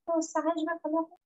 خلاص عاجبك الله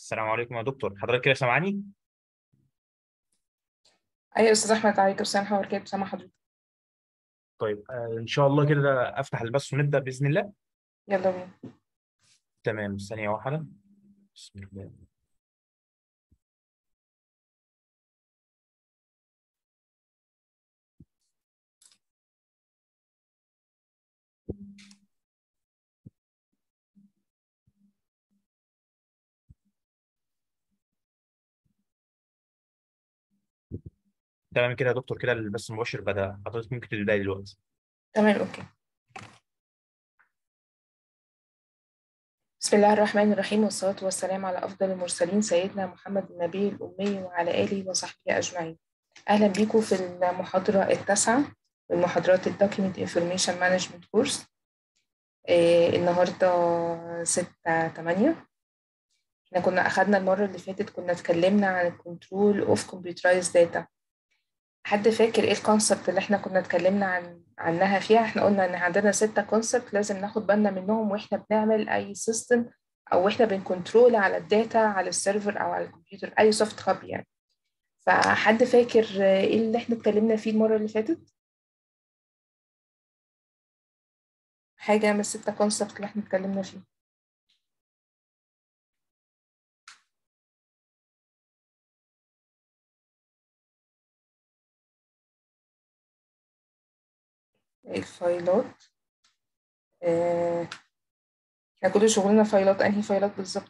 السلام عليكم يا دكتور حضرتك كده سامعني؟ ايوه يا استاذ احمد عليكم السلام ورحمه الله وبركاته سامع حضرتك طيب آه، ان شاء الله كده افتح البث ونبدا باذن الله يلا بينا تمام ثانيه واحده بسم الله تمام كده يا دكتور كده البث المباشر بدا حضرتك ممكن تبداي دلوقتي تمام اوكي بسم الله الرحمن الرحيم والصلاة والسلام على أفضل المرسلين سيدنا محمد النبي الأمي وعلى آله وصحبه أجمعين أهلا بيكم في المحاضرة التاسعة من محاضرات الدوكيمنت انفورميشن مانجمنت كورس النهاردة ستة تمانية احنا كنا أخدنا المرة اللي فاتت كنا اتكلمنا عن الكنترول اوف كمبيوترايز داتا حد فاكر ايه الكونسبت اللي احنا كنا اتكلمنا عن عنها فيها احنا قلنا ان عندنا ستة كونسبت لازم ناخد بالنا منهم واحنا بنعمل اي سيستم او واحنا بنكنترول على الداتا على السيرفر او على الكمبيوتر اي سوفت كوبي يعني فحد فاكر ايه اللي احنا اتكلمنا فيه المرة اللي فاتت حاجة من الستة كونسبت اللي احنا اتكلمنا فيه الفايلات آه، احنا كل شغلنا فايلات انهي فايلات بالظبط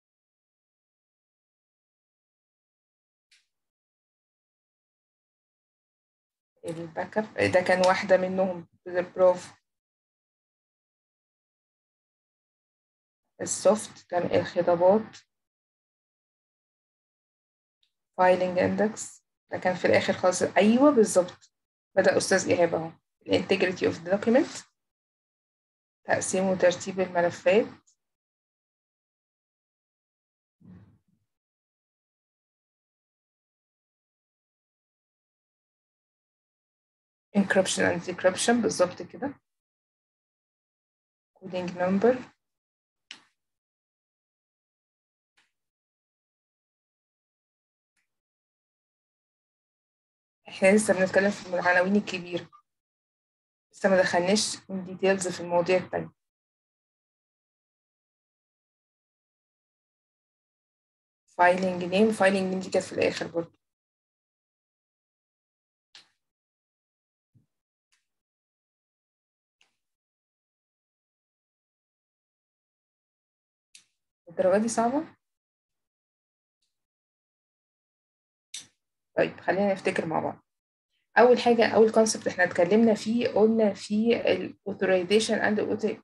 الباك اب ده كان واحدة منهم برافو السوفت كان الخطابات فايلنج اندكس ده كان في الاخر خالص ايوه بالظبط بدأ استاذ ايهاب اهو الانتجريتي اوف دوكيمنت تقسيم وترتيب الملفات encryption and decryption بالظبط كده coding number احنا لسه بنتكلم في العناوين الكبيرة لسه ما دخلناش in details في المواضيع التانية فايلنج نيم فايلنج نيم دي كانت في الآخر برضه الدرجة دي صعبة؟ طيب خلينا نفتكر مع بعض اول حاجه اول كونسبت احنا اتكلمنا فيه قلنا في الاوثرايزيشن اند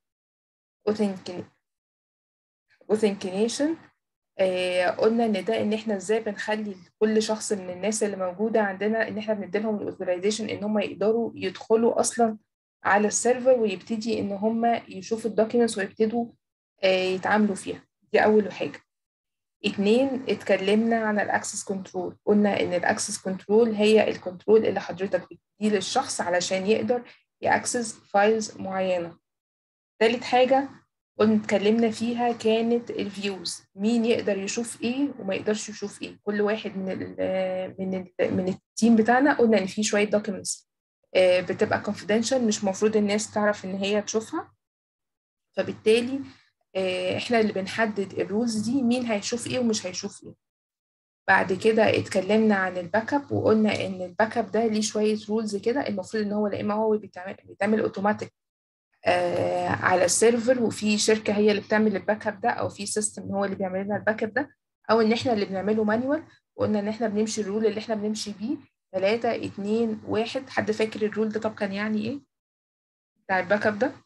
اوثنكينيشن قلنا ان ده ان احنا ازاي بنخلي كل شخص من الناس اللي موجوده عندنا ان احنا بندي لهم الاوثرايزيشن ان هم يقدروا يدخلوا اصلا على السيرفر ويبتدي ان هم يشوفوا الدوكيومنتس ويبتدوا آه، يتعاملوا فيها دي اول حاجه اتنين اتكلمنا عن الاكسس كنترول قلنا ان الاكسس كنترول هي الكنترول اللي حضرتك بتديه للشخص علشان يقدر ياكسس فايلز معينه تالت حاجه قلنا اتكلمنا فيها كانت الفيوز مين يقدر يشوف ايه وما يقدرش يشوف ايه كل واحد من ال من ال من التيم بتاعنا قلنا ان في شويه دوكيومنتس بتبقى confidential مش مفروض الناس تعرف ان هي تشوفها فبالتالي احنا اللي بنحدد الرولز دي مين هيشوف ايه ومش هيشوف ايه بعد كده اتكلمنا عن الباك اب وقلنا ان الباك اب ده ليه شويه رولز كده المفروض ان هو لا اما هو بيتعمل بيتعمل اوتوماتيك آه على السيرفر وفي شركه هي اللي بتعمل الباك اب ده او في سيستم هو اللي بيعمل لنا الباك اب ده او ان احنا اللي بنعمله مانوال وقلنا ان احنا بنمشي الرول اللي احنا بنمشي بيه 3 2 1 حد فاكر الرول ده طب كان يعني ايه بتاع الباك اب ده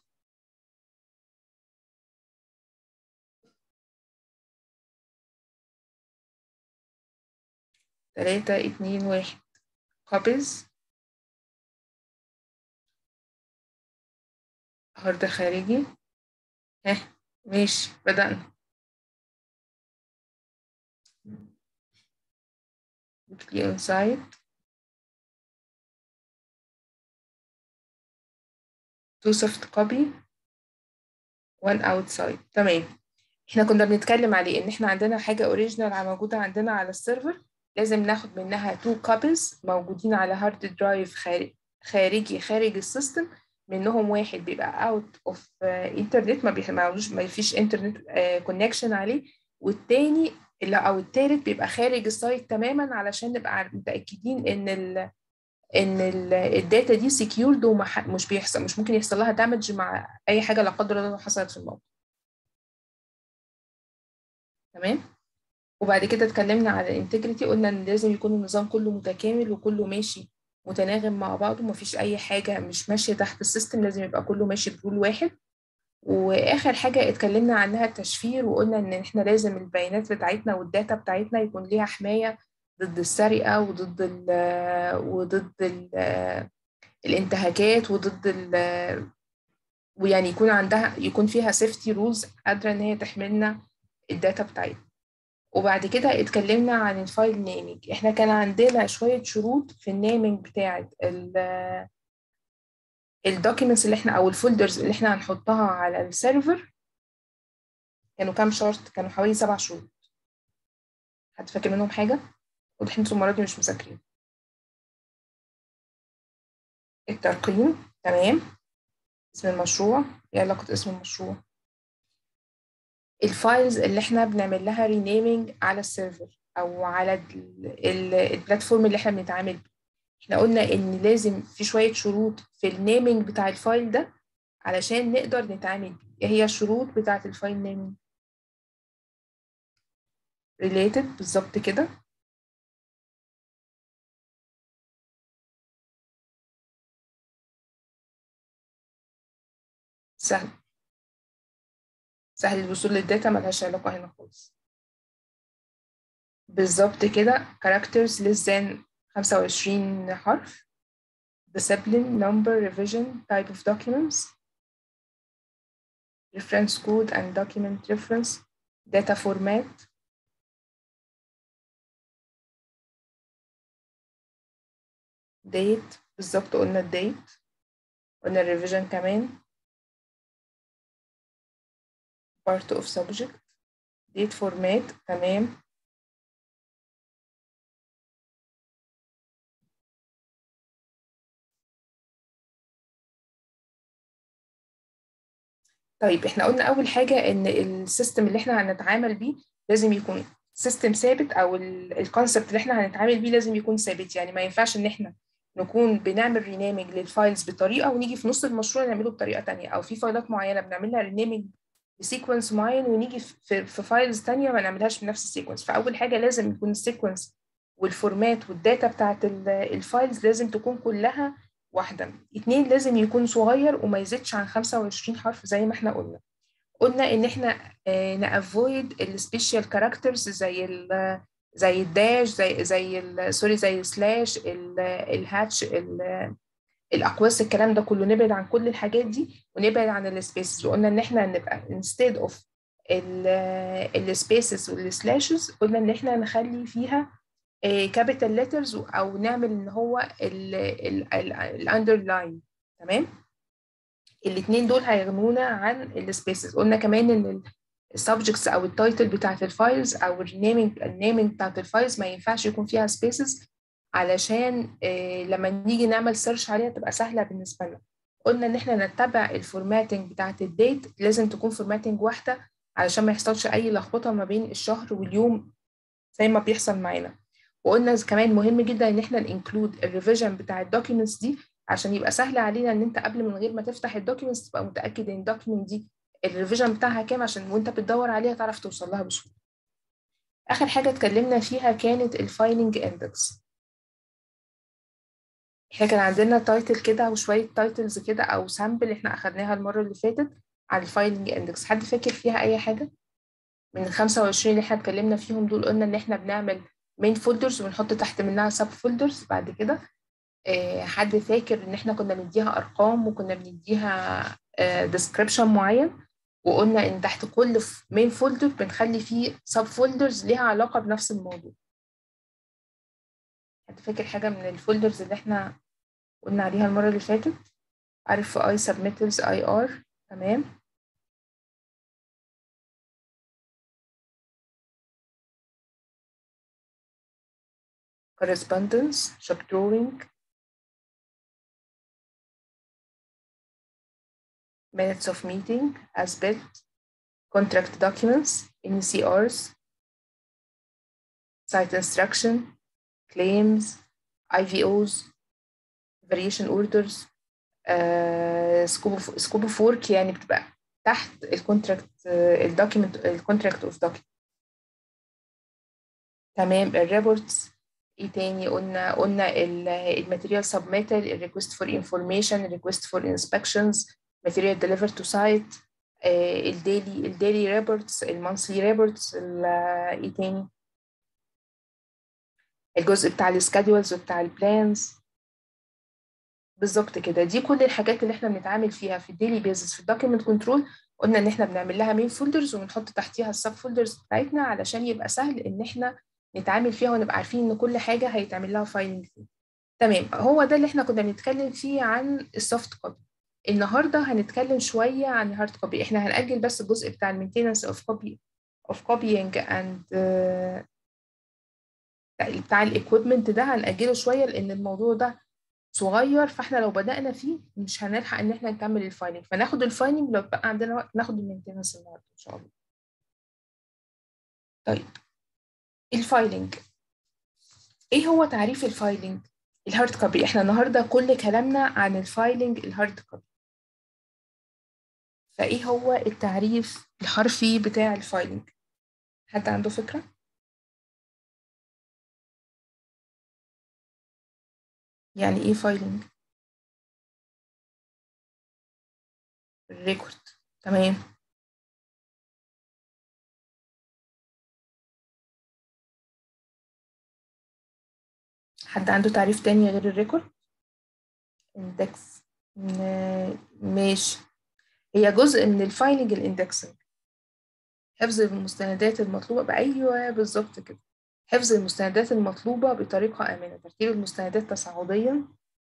تلاتة اتنين واحد copies هارد خارجي ها ماشي بدأنا weekly on site two soft copy one outside تمام احنا كنا بنتكلم عليه ان احنا عندنا حاجة اوريجينال موجودة عندنا على السيرفر لازم ناخد منها تو كابلز موجودين على هارد درايف خارجي خارج السيستم منهم واحد بيبقى اوت اوف انترنت ما بيعملوش ما فيش انترنت كونكشن عليه والتاني اللي او التالت بيبقى خارج السايت تماما علشان نبقى متاكدين ان ال ان الداتا دي سكيورد ومش بيحصل مش ممكن يحصل لها دامج مع اي حاجه لا قدر الله حصلت في الموقع تمام وبعد كده اتكلمنا على الانتجريتي قلنا ان لازم يكون النظام كله متكامل وكله ماشي متناغم مع بعضه مفيش اي حاجه مش ماشيه تحت السيستم لازم يبقى كله ماشي برول واحد واخر حاجه اتكلمنا عنها التشفير وقلنا ان احنا لازم البيانات بتاعتنا والداتا بتاعتنا يكون ليها حمايه ضد السرقه وضد ال وضد ال الانتهاكات وضد ال ويعني يكون عندها يكون فيها سيفتي رولز قادره ان هي تحملنا الداتا بتاعتنا وبعد كده اتكلمنا عن الفايل نيمينج احنا كان عندنا شويه شروط في النيمينج بتاعه الدوكيومنتس اللي احنا او الفولدرز اللي احنا هنحطها على السيرفر كانوا كام شرط كانوا حوالي سبع شروط حد فاكر منهم حاجه واضح انتوا المره دي مش مذاكرين الترقيم تمام اسم المشروع ايه علاقه اسم المشروع الفايلز اللي احنا بنعمل لها رينيمينج على السيرفر او على البلاتفورم اللي احنا بنتعامل بيه احنا قلنا ان لازم في شويه شروط في النيمينج بتاع الفايل ده علشان نقدر نتعامل بيه ايه هي الشروط بتاعه الفايل نيمينج related بالظبط كده سهل سهل الوصول للداتا ملهاش علاقة هنا خالص بالظبط كده characters less than 25 حرف discipline number revision type of documents reference code and document reference data format date بالظبط قلنا الديت قلنا الريفيجن كمان part of subject date format تمام طيب احنا قلنا اول حاجه ان السيستم اللي احنا هنتعامل بيه لازم يكون سيستم ثابت او الكونسبت اللي احنا هنتعامل بيه لازم يكون ثابت يعني ما ينفعش ان احنا نكون بنعمل رينيمينج للفايلز بطريقه ونيجي في نص المشروع نعمله بطريقه تانية او في فايلات معينه بنعمل لها رينيمينج بسيكونس معين ونيجي في, في فايلز تانية ما نعملهاش بنفس السيكونس فاول حاجه لازم يكون السيكونس والفورمات والداتا بتاعت الفايلز لازم تكون كلها واحدة اتنين لازم يكون صغير وما يزيدش عن 25 حرف زي ما احنا قلنا قلنا ان احنا نافويد السبيشال كاركترز زي ال زي الداش زي زي سوري زي السلاش الهاتش الاقواس الكلام ده كله نبعد عن كل الحاجات دي ونبعد عن السبيسز وقلنا ان احنا نبقى instead of السبيسز والسلاشز قلنا ان احنا نخلي فيها كابيتال ليترز او نعمل ان هو الاندرلاين تمام الاثنين دول هيغنونا عن السبيسز قلنا كمان ان السبجكتس او التايتل بتاعت الفايلز او النيمينج النيمينج بتاعت الفايلز ما ينفعش يكون فيها سبيسز علشان لما نيجي نعمل سيرش عليها تبقى سهله بالنسبه لنا قلنا ان احنا نتبع الفورماتنج بتاعت الديت لازم تكون فورماتنج واحده علشان ما يحصلش اي لخبطه ما بين الشهر واليوم زي ما بيحصل معانا وقلنا كمان مهم جدا ان احنا ننكلود الريفيجن بتاع الدوكيومنتس دي عشان يبقى سهل علينا ان انت قبل من غير ما تفتح الدوكيومنتس تبقى متاكد ان الدوكيومنت دي الريفيجن بتاعها كام عشان وانت بتدور عليها تعرف توصل لها بسهوله اخر حاجه اتكلمنا فيها كانت الفايلنج اندكس احنا كان عندنا تايتل كده وشويه تايتلز كده او سامبل احنا اخدناها المره اللي فاتت على الفايلنج اندكس حد فاكر فيها اي حاجه من ال 25 اللي احنا اتكلمنا فيهم دول قلنا ان احنا بنعمل مين فولدرز ونحط تحت منها سب فولدرز بعد كده اه حد فاكر ان احنا كنا بنديها ارقام وكنا بنديها ديسكريبشن اه معين وقلنا ان تحت كل مين فولدر بنخلي فيه سب فولدرز ليها علاقه بنفس الموضوع حد فاكر حاجه من الفولدرز اللي احنا قلنا عليها المره اللي فاتت عارف اي سبميتلز اي ار تمام correspondence shop drawing minutes of meeting as built contract documents NCRs site instruction claims IVOs variation orders سكوب سكوب اوف ورك يعني بتبقى تحت الكونتراكت الدوكيمنت الكونتراكت اوف دوكيمنت تمام الريبورتس ايه تاني قلنا قلنا الماتيريال سبميتال الريكوست فور انفورميشن الريكوست فور انسبكشنز ماتيريال ديليفر تو سايت الديلي الديلي ريبورتس المانثلي ريبورتس ايه تاني الجزء بتاع السكادولز وبتاع البلانز بالظبط كده دي كل الحاجات اللي احنا بنتعامل فيها في الديلي بيزنس في الدوكيمنت كنترول قلنا ان احنا بنعمل لها مين فولدرز وبنحط تحتيها السب فولدرز بتاعتنا علشان يبقى سهل ان احنا نتعامل فيها ونبقى عارفين ان كل حاجه هيتعمل لها فايلنج فيه تمام هو ده اللي احنا كنا بنتكلم فيه عن السوفت كوبي النهارده هنتكلم شويه عن الهارد كوبي احنا هنأجل بس الجزء بتاع المينتيننس اوف كوبي اوف كوبينج اند بتاع الايكويبمنت ده هنأجله شويه لان الموضوع ده صغير فاحنا لو بدأنا فيه مش هنلحق ان احنا نكمل الفايلنج فناخد الفايلنج لو بقى عندنا وقت ناخد المينتيننس النهارده ان شاء الله طيب الفايلنج ايه هو تعريف الفايلنج الهارد كوبي احنا النهارده كل كلامنا عن الفايلنج الهارد كوبي فايه هو التعريف الحرفي بتاع الفايلنج حد عنده فكره يعني ايه فايلنج الريكورد تمام حد عنده تعريف تاني غير الريكورد اندكس ماشي هي جزء من الفايلنج الاندكسنج حفظ المستندات المطلوبة بأيوه بالظبط كده حفظ المستندات المطلوبة بطريقة آمنة ترتيب المستندات تصاعديا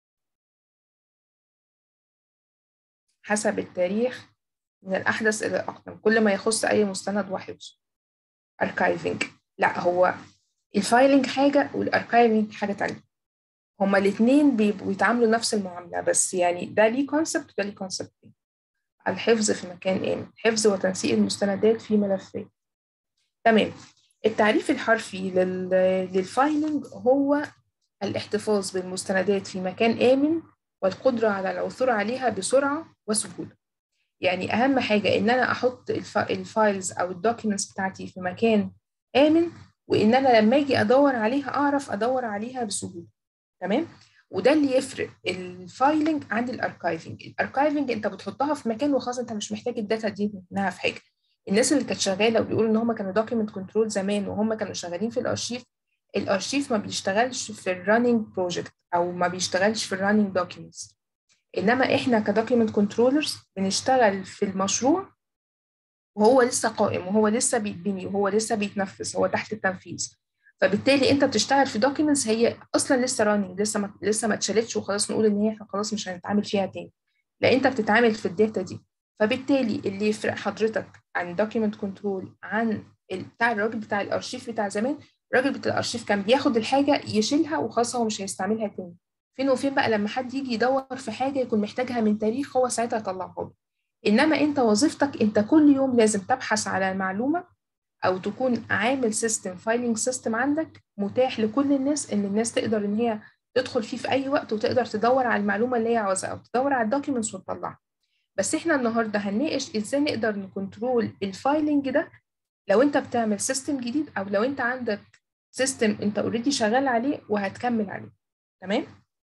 حسب التاريخ من الأحدث إلى الأقدم كل ما يخص أي مستند وحفظه archiving لا هو الفايلنج حاجة والاركايفنج حاجة تانية هما الاتنين بيتعاملوا نفس المعاملة بس يعني ده ليه كونسبت وده ليه كونسبت الحفظ في مكان آمن حفظ وتنسيق المستندات في ملفات تمام التعريف الحرفي للفايلنج هو الاحتفاظ بالمستندات في مكان آمن والقدرة على العثور عليها بسرعة وسهولة يعني أهم حاجة إن أنا أحط الفايلز أو الدوكيومنتس بتاعتي في مكان آمن وإن أنا لما أجي أدور عليها أعرف أدور عليها بسهولة تمام وده اللي يفرق الفايلنج عن الاركايفنج الاركايفنج انت بتحطها في مكان وخلاص انت مش محتاج الداتا دي منها في حاجه الناس اللي كانت شغاله وبيقولوا ان هم كانوا دوكيمنت كنترول زمان وهم كانوا شغالين في الارشيف الارشيف ما بيشتغلش في الرننج بروجكت او ما بيشتغلش في الرننج دوكيومنتس انما احنا كدوكيمنت كنترولرز بنشتغل في المشروع وهو لسه قائم وهو لسه بيتبني وهو لسه بيتنفذ هو تحت التنفيذ فبالتالي انت بتشتغل في دوكيومنتس هي اصلا لسه راننج لسه ما لسه ما اتشالتش وخلاص نقول ان هي احنا خلاص مش هنتعامل فيها تاني لا انت بتتعامل في الداتا دي فبالتالي اللي يفرق حضرتك عن دوكيمنت كنترول عن بتاع الراجل بتاع الارشيف بتاع زمان الراجل بتاع الارشيف كان بياخد الحاجه يشيلها وخلاص هو مش هيستعملها تاني فين وفين بقى لما حد يجي يدور في حاجه يكون محتاجها من تاريخ هو ساعتها يطلعها له انما انت وظيفتك انت كل يوم لازم تبحث على المعلومه او تكون عامل سيستم فايلنج سيستم عندك متاح لكل الناس ان الناس تقدر ان هي تدخل فيه في اي وقت وتقدر تدور على المعلومه اللي هي عاوزاها او تدور على الدوكيومنتس وتطلعها بس احنا النهارده هنناقش ازاي نقدر نكنترول الفايلنج ده لو انت بتعمل سيستم جديد او لو انت عندك سيستم انت اوريدي شغال عليه وهتكمل عليه تمام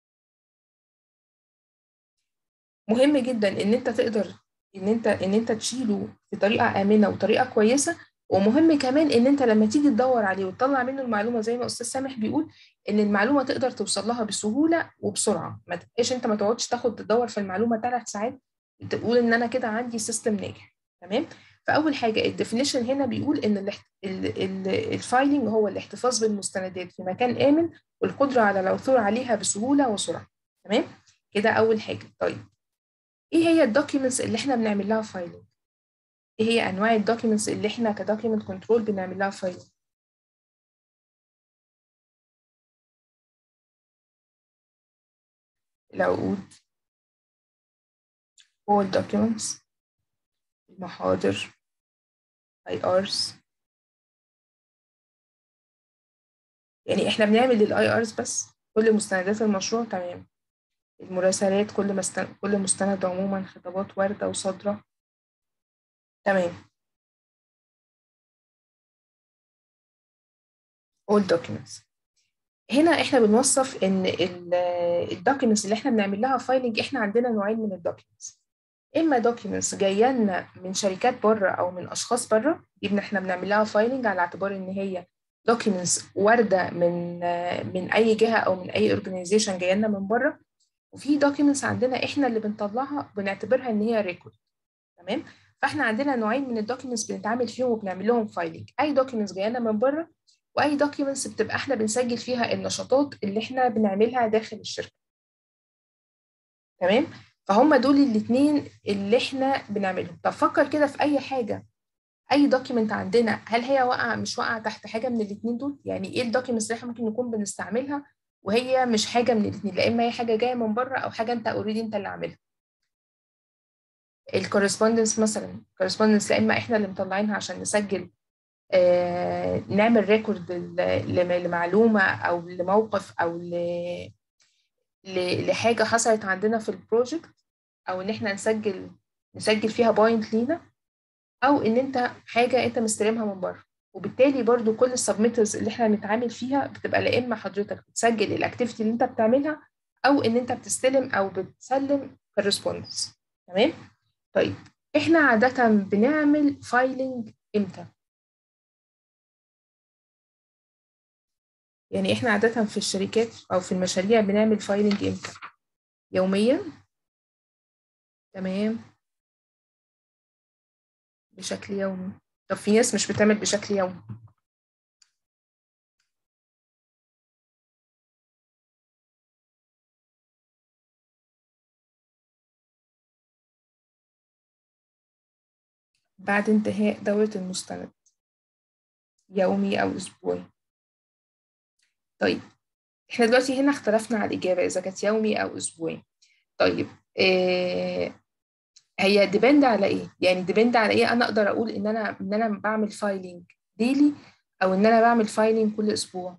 مهم جدا ان انت تقدر ان انت ان انت تشيله بطريقه امنه وطريقه كويسه ومهم كمان ان انت لما تيجي تدور عليه وتطلع منه المعلومه زي ما استاذ سامح بيقول ان المعلومه تقدر توصل لها بسهوله وبسرعه ما تبقاش انت ما تقعدش تاخد تدور في المعلومه ثلاث ساعات تقول ان انا كده عندي سيستم ناجح تمام فاول حاجه الديفينيشن هنا بيقول ان الفايلنج هو الاحتفاظ بالمستندات في مكان امن والقدره على العثور عليها بسهوله وسرعه تمام كده اول حاجه طيب ايه هي الدوكيومنتس اللي احنا بنعمل لها فايلنج ايه هي انواع الدوكيومنتس اللي احنا كدوكيومنت كنترول بنعمل لها فايلنج العقود all documents المحاضر IRs يعني احنا بنعمل للاي ارز بس كل مستندات المشروع تمام المراسلات كل مستند كل مستند عموما خطابات واردة وصادرة تمام all documents هنا احنا بنوصف ان الدوكيومنتس اللي احنا بنعمل لها فايلنج احنا عندنا نوعين من الدوكيومنتس اما دوكيومنتس جايه لنا من شركات بره او من اشخاص بره دي احنا بنعمل لها فايلنج على اعتبار ان هي دوكيومنتس وارده من من اي جهه او من اي اورجانيزيشن جايه لنا من بره وفي دوكيومنتس عندنا احنا اللي بنطلعها بنعتبرها ان هي ريكورد تمام فاحنا عندنا نوعين من الدوكيومنتس بنتعامل فيهم وبنعمل لهم فايلنج اي دوكيومنتس جايه لنا من بره واي دوكيومنتس بتبقى احنا بنسجل فيها النشاطات اللي احنا بنعملها داخل الشركه تمام فهم دول الاثنين اللي احنا بنعملهم طب فكر كده في اي حاجه اي دوكيمنت عندنا هل هي واقعه مش واقعه تحت حاجه من الاثنين دول يعني ايه الدوكيمنتس اللي احنا ممكن نكون بنستعملها وهي مش حاجه من الاثنين لا اما هي حاجه جايه من بره او حاجه انت اوريدي انت اللي عاملها الكورسبوندنس مثلا الكورسبوندنس لا اما احنا اللي مطلعينها عشان نسجل آه نعمل ريكورد لمعلومه او لموقف او ل لحاجه حصلت عندنا في البروجكت او ان احنا نسجل نسجل فيها بوينت لينا او ان انت حاجه انت مستلمها من بره وبالتالي برضو كل السبميترز اللي احنا بنتعامل فيها بتبقى لا اما حضرتك بتسجل الاكتيفيتي اللي انت بتعملها او ان انت بتستلم او بتسلم كورسبوندنس تمام طيب احنا عاده بنعمل فايلنج امتى يعني احنا عاده في الشركات او في المشاريع بنعمل فايلنج امتى يوميا تمام بشكل يومي طب في ناس مش بتعمل بشكل يومي بعد انتهاء دورة المستند يومي أو أسبوعي طيب احنا دلوقتي هنا اختلفنا على الإجابة إذا كانت يومي أو أسبوعي طيب إيه هي ديبند على ايه يعني ديبند على ايه انا اقدر اقول ان انا ان انا بعمل فايلنج ديلي او ان انا بعمل فايلنج كل اسبوع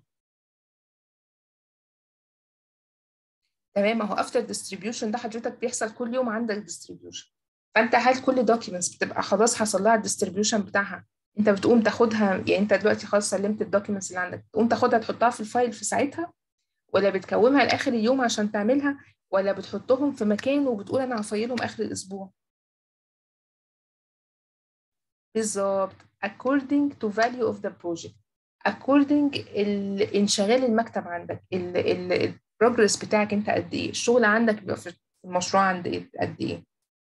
تمام اهو افتر ديستريبيوشن ده حضرتك بيحصل كل يوم عندك ديستريبيوشن فانت هل كل دوكيومنتس بتبقى خلاص حصل لها الديستريبيوشن بتاعها انت بتقوم تاخدها يعني انت دلوقتي خلاص سلمت الدوكيومنتس اللي عندك تقوم تاخدها تحطها في الفايل في ساعتها ولا بتكومها لاخر اليوم عشان تعملها ولا بتحطهم في مكان وبتقول انا هفيلهم اخر الاسبوع بالظبط according to value of the project according الانشغال المكتب عندك البروجرس بتاعك انت قد ايه الشغل عندك بيبقى في المشروع عند ايه قد ايه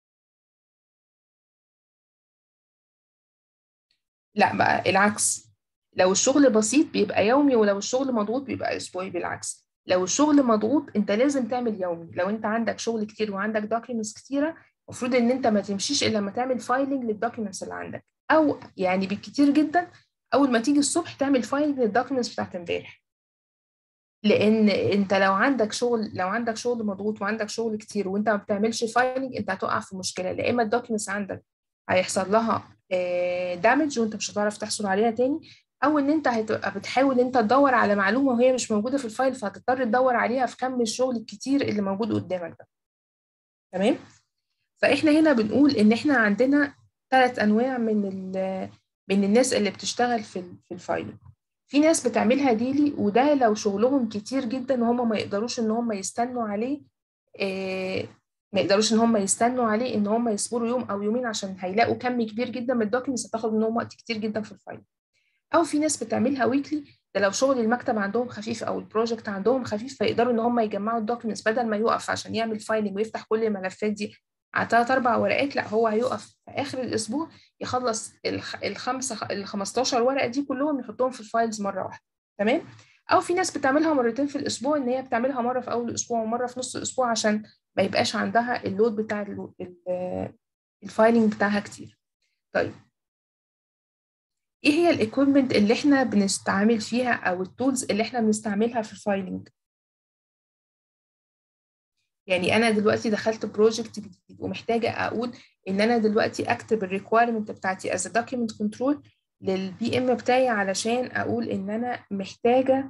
لا بقى العكس لو الشغل بسيط بيبقى يومي ولو الشغل مضغوط بيبقى اسبوعي بالعكس لو الشغل مضغوط انت لازم تعمل يومي لو انت عندك شغل كتير وعندك دوكيومنتس كتيره المفروض ان انت ما تمشيش الا لما تعمل فايلنج للدوكيومنتس اللي عندك او يعني بالكتير جدا اول ما تيجي الصبح تعمل فايلنج للدوكيومنتس بتاعت امبارح لان انت لو عندك شغل لو عندك شغل مضغوط وعندك شغل كتير وانت ما بتعملش فايلنج انت هتقع في مشكله لا اما الدوكيومنتس عندك هيحصل لها دامج وانت مش هتعرف تحصل عليها تاني او ان انت هتبقى بتحاول انت تدور على معلومه وهي مش موجوده في الفايل فهتضطر تدور عليها في كم الشغل الكتير اللي موجود قدامك ده تمام فاحنا هنا بنقول ان احنا عندنا ثلاث انواع من من الناس اللي بتشتغل في في الفايل في ناس بتعملها ديلي وده لو شغلهم كتير جدا وهم ما يقدروش ان هم يستنوا عليه إيه ما يقدروش ان هم يستنوا عليه ان هم يصبروا يوم او يومين عشان هيلاقوا كم كبير جدا من الدوكيومنتس هتاخد منهم وقت كتير جدا في الفايل او في ناس بتعملها ويكلي ده لو شغل المكتب عندهم خفيف او البروجكت عندهم خفيف فيقدروا ان هم يجمعوا الدوكيومنتس بدل ما يقف عشان يعمل فايلنج ويفتح كل الملفات دي على ثلاث اربع ورقات لا هو هيقف في اخر الاسبوع يخلص الخمسه ال 15 ورقه دي كلهم يحطهم في الفايلز مره واحده تمام او في ناس بتعملها مرتين في الاسبوع ان هي بتعملها مره في اول الاسبوع ومره في نص الاسبوع عشان ما يبقاش عندها اللود بتاع الفايلنج بتاعها كتير طيب ايه هي الايكويبمنت اللي احنا بنستعمل فيها او التولز اللي احنا بنستعملها في الفايلنج يعني انا دلوقتي دخلت بروجكت جديد ومحتاجه اقول ان انا دلوقتي اكتب الريكويرمنت بتاعتي از دوكيمنت كنترول للبي ام بتاعي علشان اقول ان انا محتاجه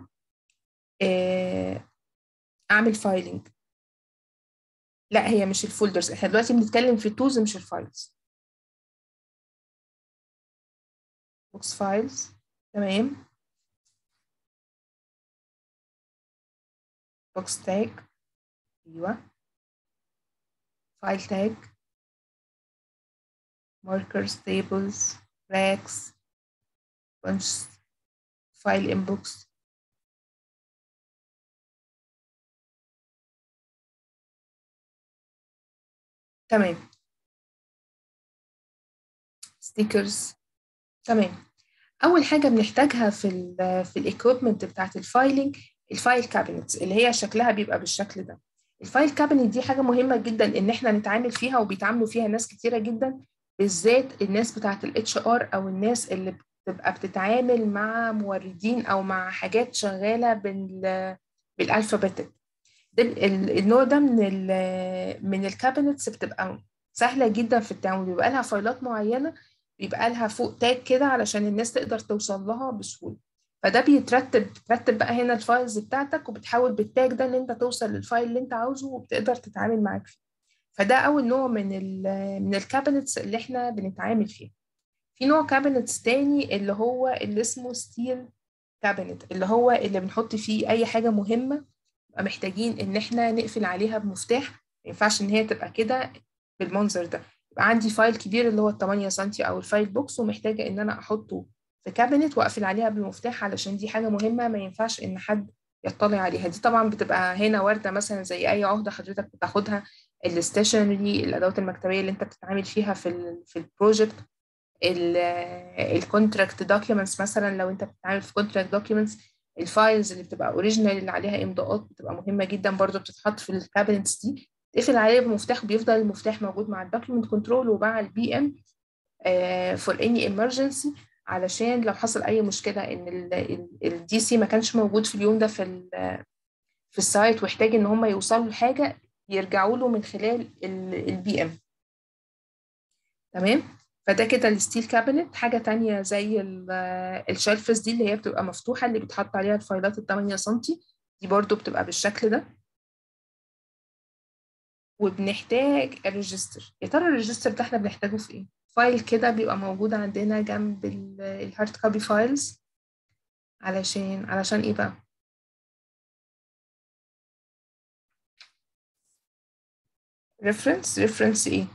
اعمل فايلنج لا هي مش الفولدرز احنا دلوقتي بنتكلم في التولز مش الفايلز بوكس فايلز تمام بوكس تاج ايوه فايل تاج markers tables racks bunch file inbox تمام ستيكرز تمام اول حاجه بنحتاجها في ال في الايكويبمنت بتاعت الفايلنج الفايل كابينتس اللي هي شكلها بيبقى بالشكل ده الفايل كابينت دي حاجه مهمه جدا ان احنا نتعامل فيها وبيتعاملوا فيها ناس كتيره جدا بالذات الناس بتاعت الاتش ار او الناس اللي بتبقى بتتعامل مع موردين او مع حاجات شغاله بال بالالفابيتك ده النوع ده من ال من الكابينتس بتبقى سهله جدا في التعامل بيبقى لها فايلات معينه بيبقى لها فوق تاج كده علشان الناس تقدر توصل لها بسهوله فده بيترتب بترتب بقى هنا الفايلز بتاعتك وبتحاول بالتاج ده ان انت توصل للفايل اللي انت عاوزه وبتقدر تتعامل معاك فيه فده اول نوع من ال من الكابينتس اللي احنا بنتعامل فيها في نوع كابينتس تاني اللي هو اللي اسمه ستيل كابينت اللي هو اللي بنحط فيه اي حاجه مهمه بقى محتاجين ان احنا نقفل عليها بمفتاح ما ينفعش ان هي تبقى كده بالمنظر ده يبقى عندي فايل كبير اللي هو 8 سم او الفايل بوكس ومحتاجه ان انا احطه في كابينت واقفل عليها بالمفتاح علشان دي حاجه مهمه ما ينفعش ان حد يطلع عليها دي طبعا بتبقى هنا وارده مثلا زي اي عهده حضرتك بتاخدها الستيشنري الادوات المكتبيه اللي انت بتتعامل فيها في ال في البروجكت الكونتراكت دوكيومنتس مثلا لو انت بتتعامل في كونتراكت دوكيومنتس الفايلز اللي بتبقى اوريجينال اللي عليها امضاءات بتبقى مهمه جدا برضو بتتحط في الكابينتس دي تقفل عليه بمفتاح بيفضل المفتاح موجود مع الدوكيومنت كنترول ومع البي ام فور اني emergency علشان لو حصل اي مشكله ان الدي سي ما كانش موجود في اليوم ده في في السايت واحتاج ان هم يوصلوا لحاجه يرجعوا له من خلال البي ام تمام فده كده الستيل كابينت حاجه تانية زي الشلفز دي اللي هي بتبقى مفتوحه اللي بيتحط عليها الفايلات ال 8 سم دي برضو بتبقى بالشكل ده وبنحتاج الريجستر يا ترى الريجستر ده احنا بنحتاجه في ايه فايل كده بيبقى موجود عندنا جنب الهارد كوبي فايلز علشان علشان ايه بقى reference reference ايه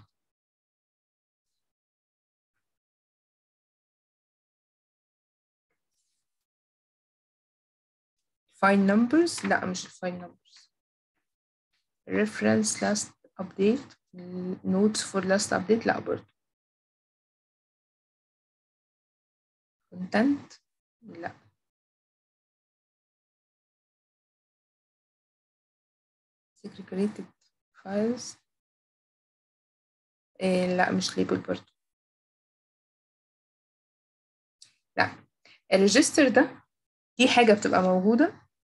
file numbers لا مش الفايل numbers reference last update notes for last update لا برضه content لا segregated files إيه لا مش label برضه لا الريجستر ده دي حاجة بتبقى موجودة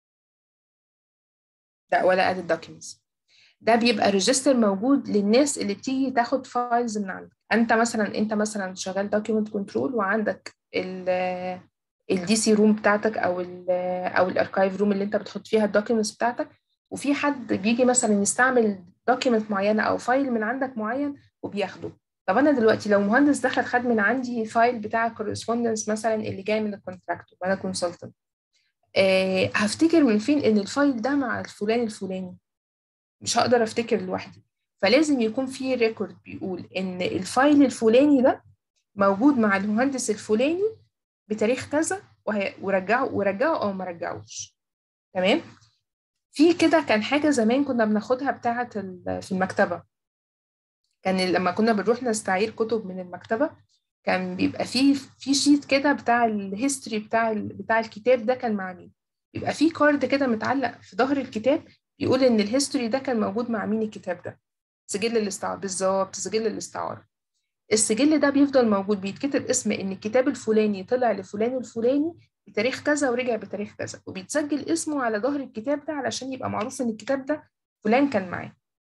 لا ولا added documents ده بيبقى ريجستر موجود للناس اللي بتيجي تاخد فايلز من عندك انت مثلا انت مثلا شغال دوكيمنت كنترول وعندك الدي سي روم بتاعتك او ال او الاركايف روم اللي انت بتحط فيها الدوكيومنتس بتاعتك وفي حد بيجي مثلا يستعمل دوكيمنت معينه او فايل من عندك معين وبياخده طب انا دلوقتي لو مهندس دخل خد من عندي فايل بتاع كورسبوندنس مثلا اللي جاي من الكونتراكتور وانا كونسلتنت أه هفتكر من فين ان الفايل ده مع الفلان الفلاني مش هقدر افتكر لوحدي فلازم يكون في ريكورد بيقول ان الفايل الفلاني ده موجود مع المهندس الفلاني بتاريخ كذا ورجعه ورجعه او ما رجعوش تمام في كده كان حاجه زمان كنا بناخدها بتاعه في المكتبه كان لما كنا بنروح نستعير كتب من المكتبه كان بيبقى فيه في شيت كده بتاع الهيستوري بتاع بتاع الكتاب ده كان مع مين بيبقى فيه كارد كده متعلق في ظهر الكتاب يقول ان الهيستوري ده كان موجود مع مين الكتاب ده سجل الاستعارة بالظبط سجل الاستعارة السجل ده بيفضل موجود بيتكتب اسم ان الكتاب الفلاني طلع لفلان الفلاني بتاريخ كذا ورجع بتاريخ كذا وبيتسجل اسمه على ظهر الكتاب ده علشان يبقى معروف ان الكتاب ده فلان كان معاه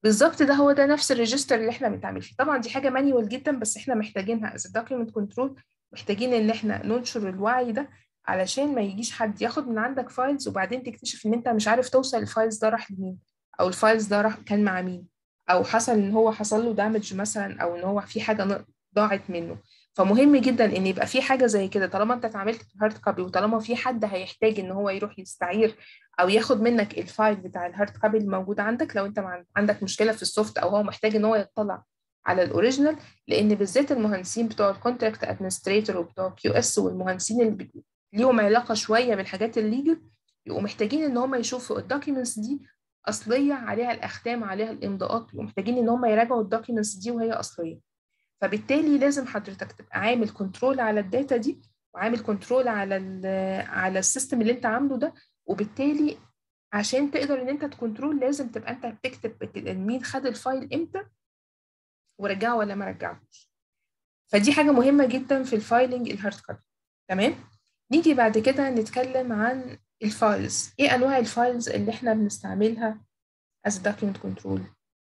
بالظبط ده هو ده نفس الريجستر اللي احنا بنتعامل فيه طبعا دي حاجه مانيوال جدا بس احنا محتاجينها از دوكيمنت كنترول محتاجين ان احنا ننشر الوعي ده علشان ما يجيش حد ياخد من عندك فايلز وبعدين تكتشف ان انت مش عارف توصل الفايلز ده راح لمين او الفايلز ده راح كان مع مين او حصل ان هو حصل له دامج مثلا او ان هو في حاجه ضاعت منه فمهم جدا ان يبقى في حاجه زي كده طالما انت اتعاملت هارد كوبي وطالما في حد هيحتاج ان هو يروح يستعير او ياخد منك الفايل بتاع الهارد كوبي الموجود عندك لو انت عندك مشكله في السوفت او هو محتاج ان هو يطلع على الاوريجينال لان بالذات المهندسين بتوع الكونتراكت ادمنستريتور وبتوع كيو اس والمهندسين اللي ليهم علاقه شويه بالحاجات الليجل يبقوا محتاجين ان هم يشوفوا الدوكيومنتس دي اصليه عليها الاختام عليها الامضاءات يبقوا محتاجين ان هم يراجعوا الدوكيومنتس دي وهي اصليه فبالتالي لازم حضرتك تبقى عامل كنترول على الداتا دي وعامل كنترول على ال على السيستم اللي انت عامله ده وبالتالي عشان تقدر ان انت تكنترول لازم تبقى انت بتكتب مين خد الفايل امتى ورجعه ولا ما رجعهوش فدي حاجه مهمه جدا في الفايلنج الهارد كوبي تمام نيجي بعد كده نتكلم عن الفايلز ايه انواع الفايلز اللي احنا بنستعملها as document control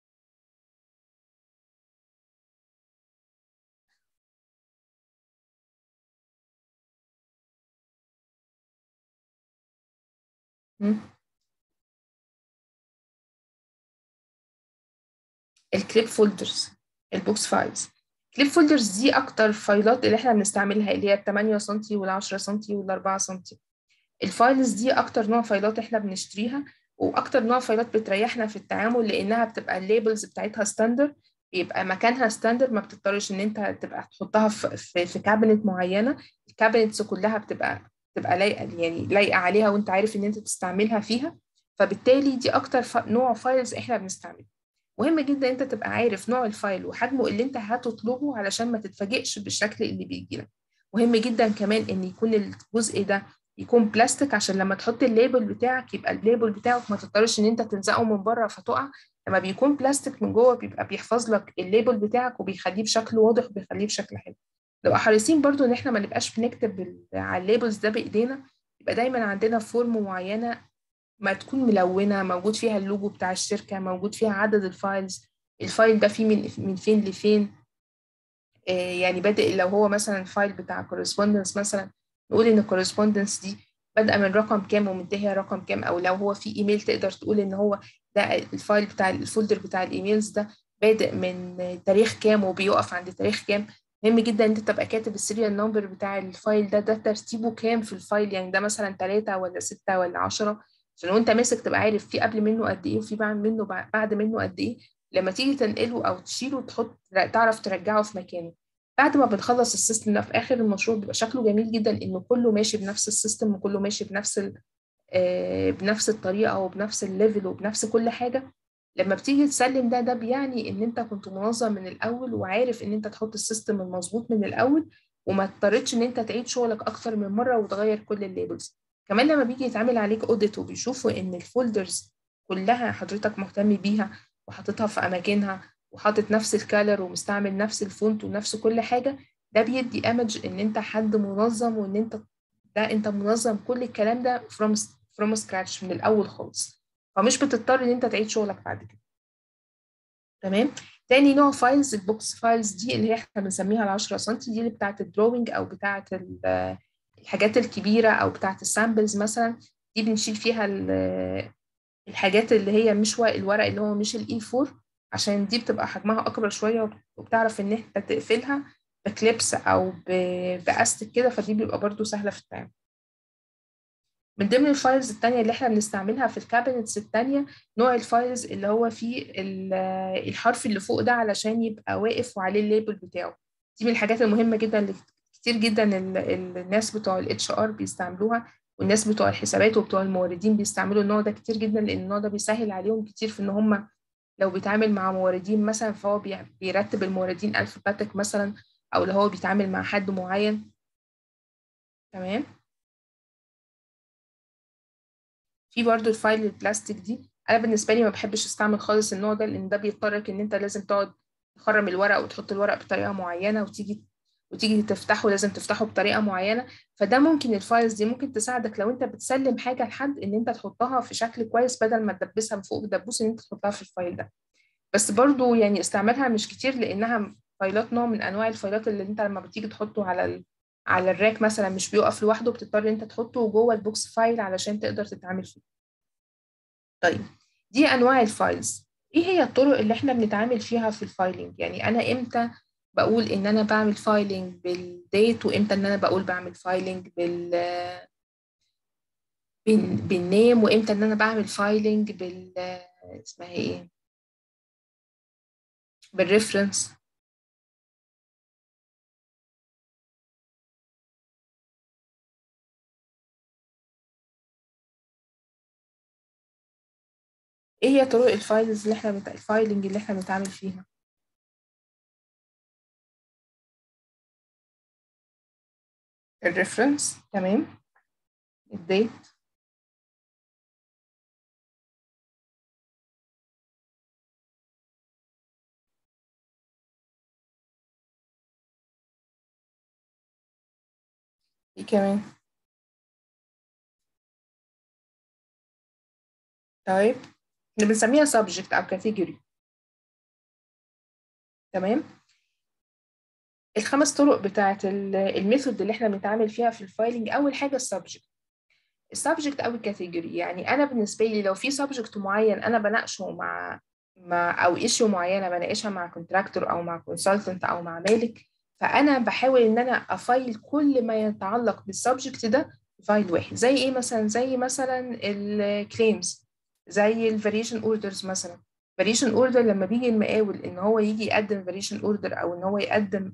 الكليب فولدرز البوكس فايلز كليب فولدرز دي اكتر فايلات اللي احنا بنستعملها اللي هي ال 8 سم وال 10 سم وال 4 سم الفايلز دي اكتر نوع فايلات احنا بنشتريها واكتر نوع فايلات بتريحنا في التعامل لانها بتبقى الليبلز بتاعتها ستاندرد بيبقى مكانها ستاندرد ما بتضطرش ان انت تبقى تحطها في في, في كابينت معينه الكابينتس كلها بتبقى بتبقى لايقه يعني لايقه عليها وانت عارف ان انت تستعملها فيها فبالتالي دي اكتر ف... نوع فايلز احنا بنستعمله مهم جدا انت تبقى عارف نوع الفايل وحجمه اللي انت هتطلبه علشان ما تتفاجئش بالشكل اللي بيجي لك مهم جدا كمان ان يكون الجزء ده يكون بلاستيك عشان لما تحط الليبل بتاعك يبقى الليبل بتاعك ما تضطرش ان انت تلزقه من بره فتقع لما بيكون بلاستيك من جوه بيبقى بيحفظ لك الليبل بتاعك وبيخليه بشكل واضح وبيخليه بشكل حلو نبقى حريصين برضو ان احنا ما نبقاش بنكتب على الليبلز ده بايدينا يبقى دايما عندنا فورم معينه ما تكون ملونه موجود فيها اللوجو بتاع الشركه موجود فيها عدد الفايلز الفايل ده فيه من من فين لفين آه يعني بادئ لو هو مثلا فايل بتاع كورسبوندنس مثلا نقول ان الكورسبوندنس دي بادئه من رقم كام ومنتهيه رقم كام او لو هو في ايميل تقدر تقول ان هو ده الفايل بتاع الفولدر بتاع الايميلز ده بادئ من تاريخ كام وبيقف عند تاريخ كام مهم جدا ان انت تبقى كاتب السيريال نمبر بتاع الفايل ده ده ترتيبه كام في الفايل يعني ده مثلا ثلاثة ولا ستة ولا عشرة عشان وانت ماسك تبقى عارف في قبل منه قد ايه وفي بعد منه بعد منه قد ايه لما تيجي تنقله او تشيله تحط تعرف ترجعه في مكانه بعد ما بنخلص السيستم ده في اخر المشروع بيبقى شكله جميل جدا انه كله ماشي بنفس السيستم وكله ماشي بنفس ال آه بنفس الطريقه وبنفس الليفل وبنفس كل حاجه لما بتيجي تسلم ده ده بيعني ان انت كنت منظم من الاول وعارف ان انت تحط السيستم المظبوط من الاول وما اضطرتش ان انت تعيد شغلك اكتر من مره وتغير كل الليبلز كمان لما بيجي يتعمل عليك اوديت وبيشوفوا ان الفولدرز كلها حضرتك مهتم بيها وحاططها في اماكنها وحاطط نفس الكالر ومستعمل نفس الفونت ونفس كل حاجه ده بيدي ايمج ان انت حد منظم وان انت ده انت منظم كل الكلام ده from from scratch من الاول خالص فمش بتضطر ان انت تعيد شغلك بعد كده تمام تاني نوع فايلز البوكس فايلز دي اللي هي احنا بنسميها ال 10 سم دي اللي بتاعت الدروينج او بتاعت الحاجات الكبيره او بتاعت السامبلز مثلا دي بنشيل فيها الحاجات اللي هي مش الورق اللي هو مش الاي 4 عشان دي بتبقى حجمها اكبر شويه وبتعرف ان انت تقفلها بكليبس او باستك كده فدي بيبقى برضو سهله في التعامل من ضمن الفايلز التانية اللي احنا بنستعملها في الكابينتس التانية نوع الفايلز اللي هو فيه الحرف اللي فوق ده علشان يبقى واقف وعليه الليبل بتاعه دي من الحاجات المهمة جدا اللي كتير جدا الناس بتوع الاتش ار بيستعملوها والناس بتوع الحسابات وبتوع الموردين بيستعملوا النوع ده كتير جدا لان النوع ده بيسهل عليهم كتير في ان هم لو بيتعامل مع موردين مثلا فهو بيرتب الموردين الفابيتك مثلا او لو هو بيتعامل مع حد معين تمام في برضو الفايل البلاستيك دي انا بالنسبه لي ما بحبش استعمل خالص النوع ده لان ده بيضطرك ان انت لازم تقعد تخرم الورق وتحط الورق بطريقه معينه وتيجي وتيجي تفتحه لازم تفتحه بطريقه معينه فده ممكن الفايلز دي ممكن تساعدك لو انت بتسلم حاجه لحد ان انت تحطها في شكل كويس بدل ما تدبسها من فوق بدبوس ان انت تحطها في الفايل ده بس برضو يعني استعمالها مش كتير لانها فايلات نوع من انواع الفايلات اللي انت لما بتيجي تحطه على ال... على الراك مثلا مش بيقف لوحده بتضطر انت تحطه جوه البوكس فايل علشان تقدر تتعامل فيه طيب دي انواع الفايلز ايه هي الطرق اللي احنا بنتعامل فيها في الفايلنج يعني انا امتى بقول ان انا بعمل فايلنج بالديت وامتى ان انا بقول بعمل فايلنج بال بالنيم وامتى ان انا بعمل فايلنج بال اسمها ايه بالريفرنس ايه هي طرق الفايلز اللي احنا بت... الفايلنج اللي احنا بنتعامل فيها الريفرنس تمام الديت ايه كمان طيب اللي بنسميها subject أو category تمام الخمس طرق بتاعت الميثود اللي احنا بنتعامل فيها في الفايلنج أول حاجة السبجكت السبجكت أو الكاتيجوري يعني أنا بالنسبة لي لو في سبجكت معين أنا بناقشه مع مع أو ايشيو معينة بناقشها مع كونتراكتور أو مع كونسلتنت أو مع مالك فأنا بحاول إن أنا أفايل كل ما يتعلق بالسبجكت ده فايل واحد زي إيه مثلا زي مثلا الكليمز زي الفاريشن اوردرز مثلا فاريشن اوردر لما بيجي المقاول ان هو يجي يقدم فاريشن اوردر او ان هو يقدم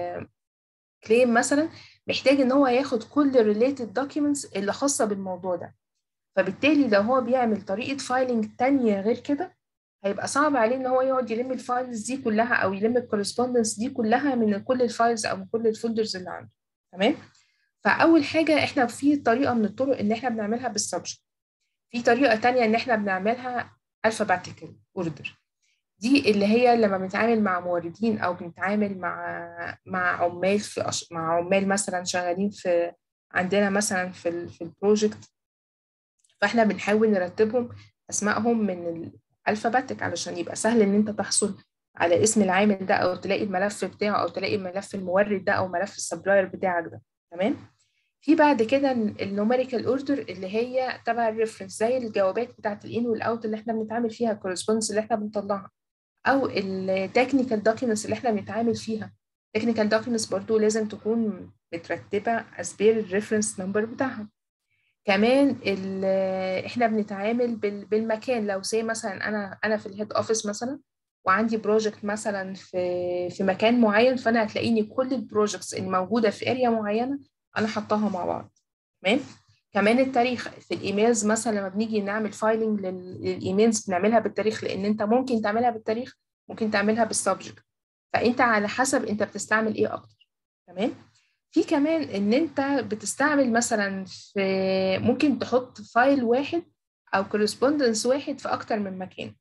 كليم آه مثلا محتاج ان هو ياخد كل الريليتد دوكيومنتس اللي خاصه بالموضوع ده فبالتالي لو هو بيعمل طريقه فايلنج تانية غير كده هيبقى صعب عليه ان هو يقعد يلم الفايلز دي كلها او يلم الكورسبوندنس دي كلها من كل الفايلز او من كل الفولدرز اللي عنده تمام فاول حاجه احنا في طريقه من الطرق ان احنا بنعملها بالسبجكت في طريقة تانية إن إحنا بنعملها alphabetical order دي اللي هي لما بنتعامل مع موردين أو بنتعامل مع مع عمال في أش... مع عمال مثلا شغالين في عندنا مثلا في ال... في البروجكت فإحنا بنحاول نرتبهم أسمائهم من الألفابتك علشان يبقى سهل إن أنت تحصل على اسم العامل ده أو تلاقي الملف بتاعه أو تلاقي ملف المورد ده أو ملف السبلاير بتاعك ده تمام؟ في بعد كده النوميريكال اوردر اللي هي تبع الريفرنس زي الجوابات بتاعه الان والاوت اللي احنا بنتعامل فيها الكورسبوندنس اللي احنا بنطلعها او التكنيكال دوكيومنتس اللي احنا بنتعامل فيها التكنيكال دوكيومنتس برضو لازم تكون مترتبه اسبير الريفرنس نمبر بتاعها كمان احنا بنتعامل بالمكان لو زي مثلا انا انا في الهيد اوفيس مثلا وعندي بروجكت مثلا في في مكان معين فانا هتلاقيني كل البروجكتس اللي موجوده في اريا معينه انا حطاها مع بعض تمام كمان التاريخ في الايميلز مثلا لما بنيجي نعمل فايلنج للايميلز بنعملها بالتاريخ لان انت ممكن تعملها بالتاريخ ممكن تعملها بالسبجكت فانت على حسب انت بتستعمل ايه اكتر تمام في كمان ان انت بتستعمل مثلا في ممكن تحط فايل واحد او كورسبوندنس واحد في اكتر من مكان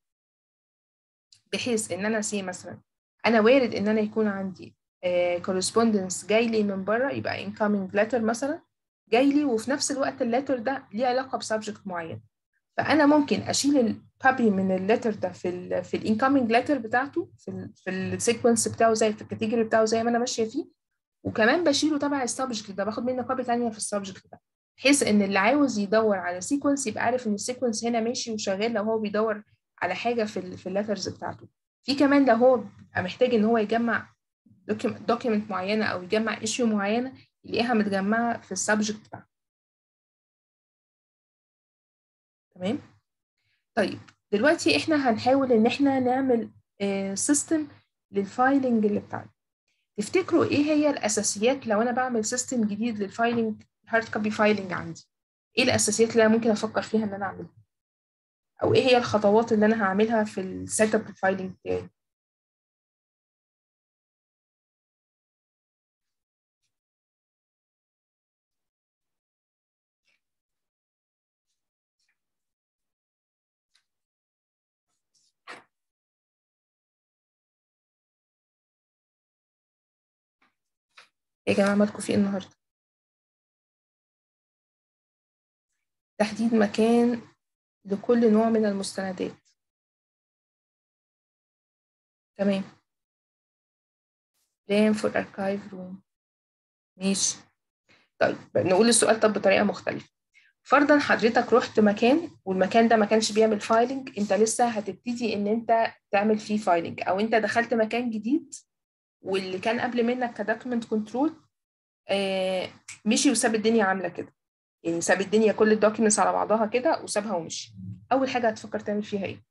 بحيث ان انا سي مثلا انا وارد ان انا يكون عندي كورسبوندنس جاي لي من بره يبقى incoming letter مثلا جاي لي وفي نفس الوقت اللتر ده ليه علاقه بسبجكت معين فانا ممكن اشيل الكوبي من اللتر ده في ال في الانكoming letter بتاعته في ال في السيكونس بتاعه زي في الكاتيجوري بتاعه زي ما انا ماشيه فيه وكمان بشيله تبع السبجكت ده باخد منه كوبي ثانيه في السبجكت ده بحيث ان اللي عاوز يدور على سيكونس يبقى عارف ان السيكونس هنا ماشي وشغال لو هو بيدور على حاجه في ال في اللترز بتاعته في كمان لو هو بيبقى محتاج ان هو يجمع دوكيمنت معينه او يجمع ايشيو معينه يلاقيها متجمعه في السبجكت بتاعته تمام طيب دلوقتي احنا هنحاول ان احنا نعمل سيستم للفايلنج اللي بتاعنا تفتكروا ايه هي الاساسيات لو انا بعمل سيستم جديد للفايلنج هارد كوبي فايلنج عندي ايه الاساسيات اللي انا ممكن افكر فيها ان انا اعملها او ايه هي الخطوات اللي انا هعملها في السيت اب الفايلنج بتاعي يا جماعة مالكم في ايه النهاردة تحديد مكان لكل نوع من المستندات تمام plan for archive room ماشي طيب نقول السؤال طب بطريقة مختلفة فرضا حضرتك رحت مكان والمكان ده ما كانش بيعمل فايلنج انت لسه هتبتدي ان انت تعمل فيه فايلنج او انت دخلت مكان جديد واللي كان قبل منك كدوكيمنت كنترول آه مشي وساب الدنيا عامله كده يعني ساب الدنيا كل الدوكيومنتس على بعضها كده وسابها ومشي اول حاجه هتفكر تعمل فيها ايه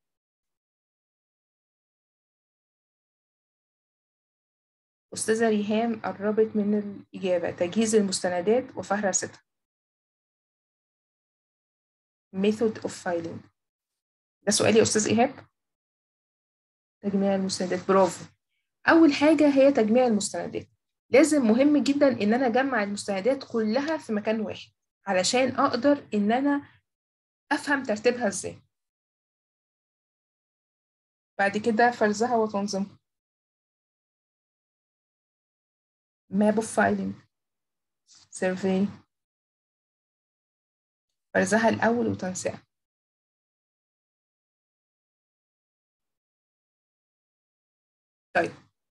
استاذه ريهام قربت من الاجابه تجهيز المستندات وفهرستها method of filing ده سؤالي يا استاذ ايهاب تجميع المستندات برافو اول حاجه هي تجميع المستندات لازم مهم جدا ان انا اجمع المستندات كلها في مكان واحد علشان اقدر ان انا افهم ترتيبها ازاي بعد كده فرزها وتنظيمها map of filing survey فرزها الأول وتنسيقها طيب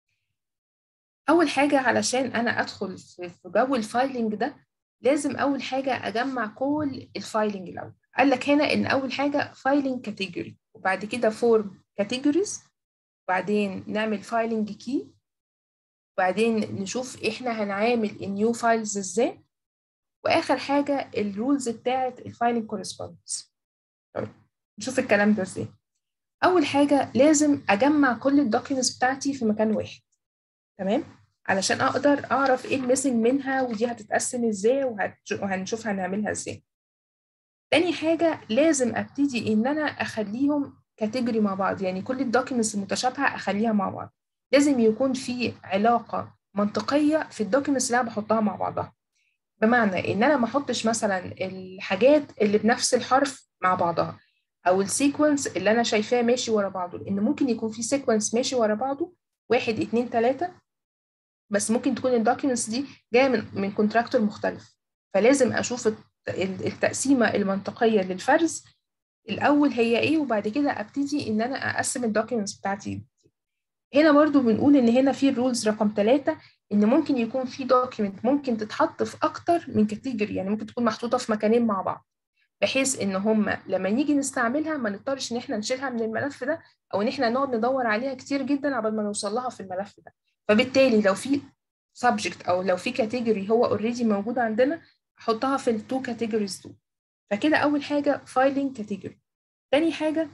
أول حاجة علشان أنا أدخل في جو الفايلنج ده لازم أول حاجة أجمع كل الفايلنج الأول قال لك هنا إن أول حاجة فايلنج كاتيجوري وبعد كده فورم كاتيجوريز وبعدين نعمل فايلنج كي وبعدين نشوف إحنا هنعامل النيو فايلز إزاي واخر حاجه الرولز بتاعه الفايلنج كورسبوندنس طيب نشوف الكلام ده ازاي اول حاجه لازم اجمع كل الدوكيومنتس بتاعتي في مكان واحد تمام علشان اقدر اعرف ايه الميسنج منها ودي هتتقسم ازاي وهنشوف هنعملها ازاي تاني حاجه لازم ابتدي ان انا اخليهم كاتيجوري مع بعض يعني كل الدوكيومنتس المتشابهه اخليها مع بعض لازم يكون في علاقه منطقيه في الدوكيومنتس اللي انا بحطها مع بعضها بمعنى ان انا ما احطش مثلا الحاجات اللي بنفس الحرف مع بعضها او السيكونس اللي انا شايفاه ماشي ورا بعضه لان ممكن يكون في سيكونس ماشي ورا بعضه واحد اتنين تلاته بس ممكن تكون الدوكيومنتس دي جايه من من كونتراكتور مختلف فلازم اشوف التقسيمه المنطقيه للفرز الاول هي ايه وبعد كده ابتدي ان انا اقسم الدوكيومنتس بتاعتي هنا برضو بنقول ان هنا في الرولز رقم ثلاثة ان ممكن يكون في دوكيمنت ممكن تتحط في اكتر من كاتيجوري يعني ممكن تكون محطوطه في مكانين مع بعض بحيث ان هم لما نيجي نستعملها ما نضطرش ان احنا نشيلها من الملف ده او ان احنا نقعد ندور عليها كتير جدا قبل ما نوصل لها في الملف ده فبالتالي لو في سبجكت او لو في كاتيجوري هو اوريدي موجود عندنا احطها في التو كاتيجوريز دول فكده اول حاجه فايلنج كاتيجوري تاني حاجه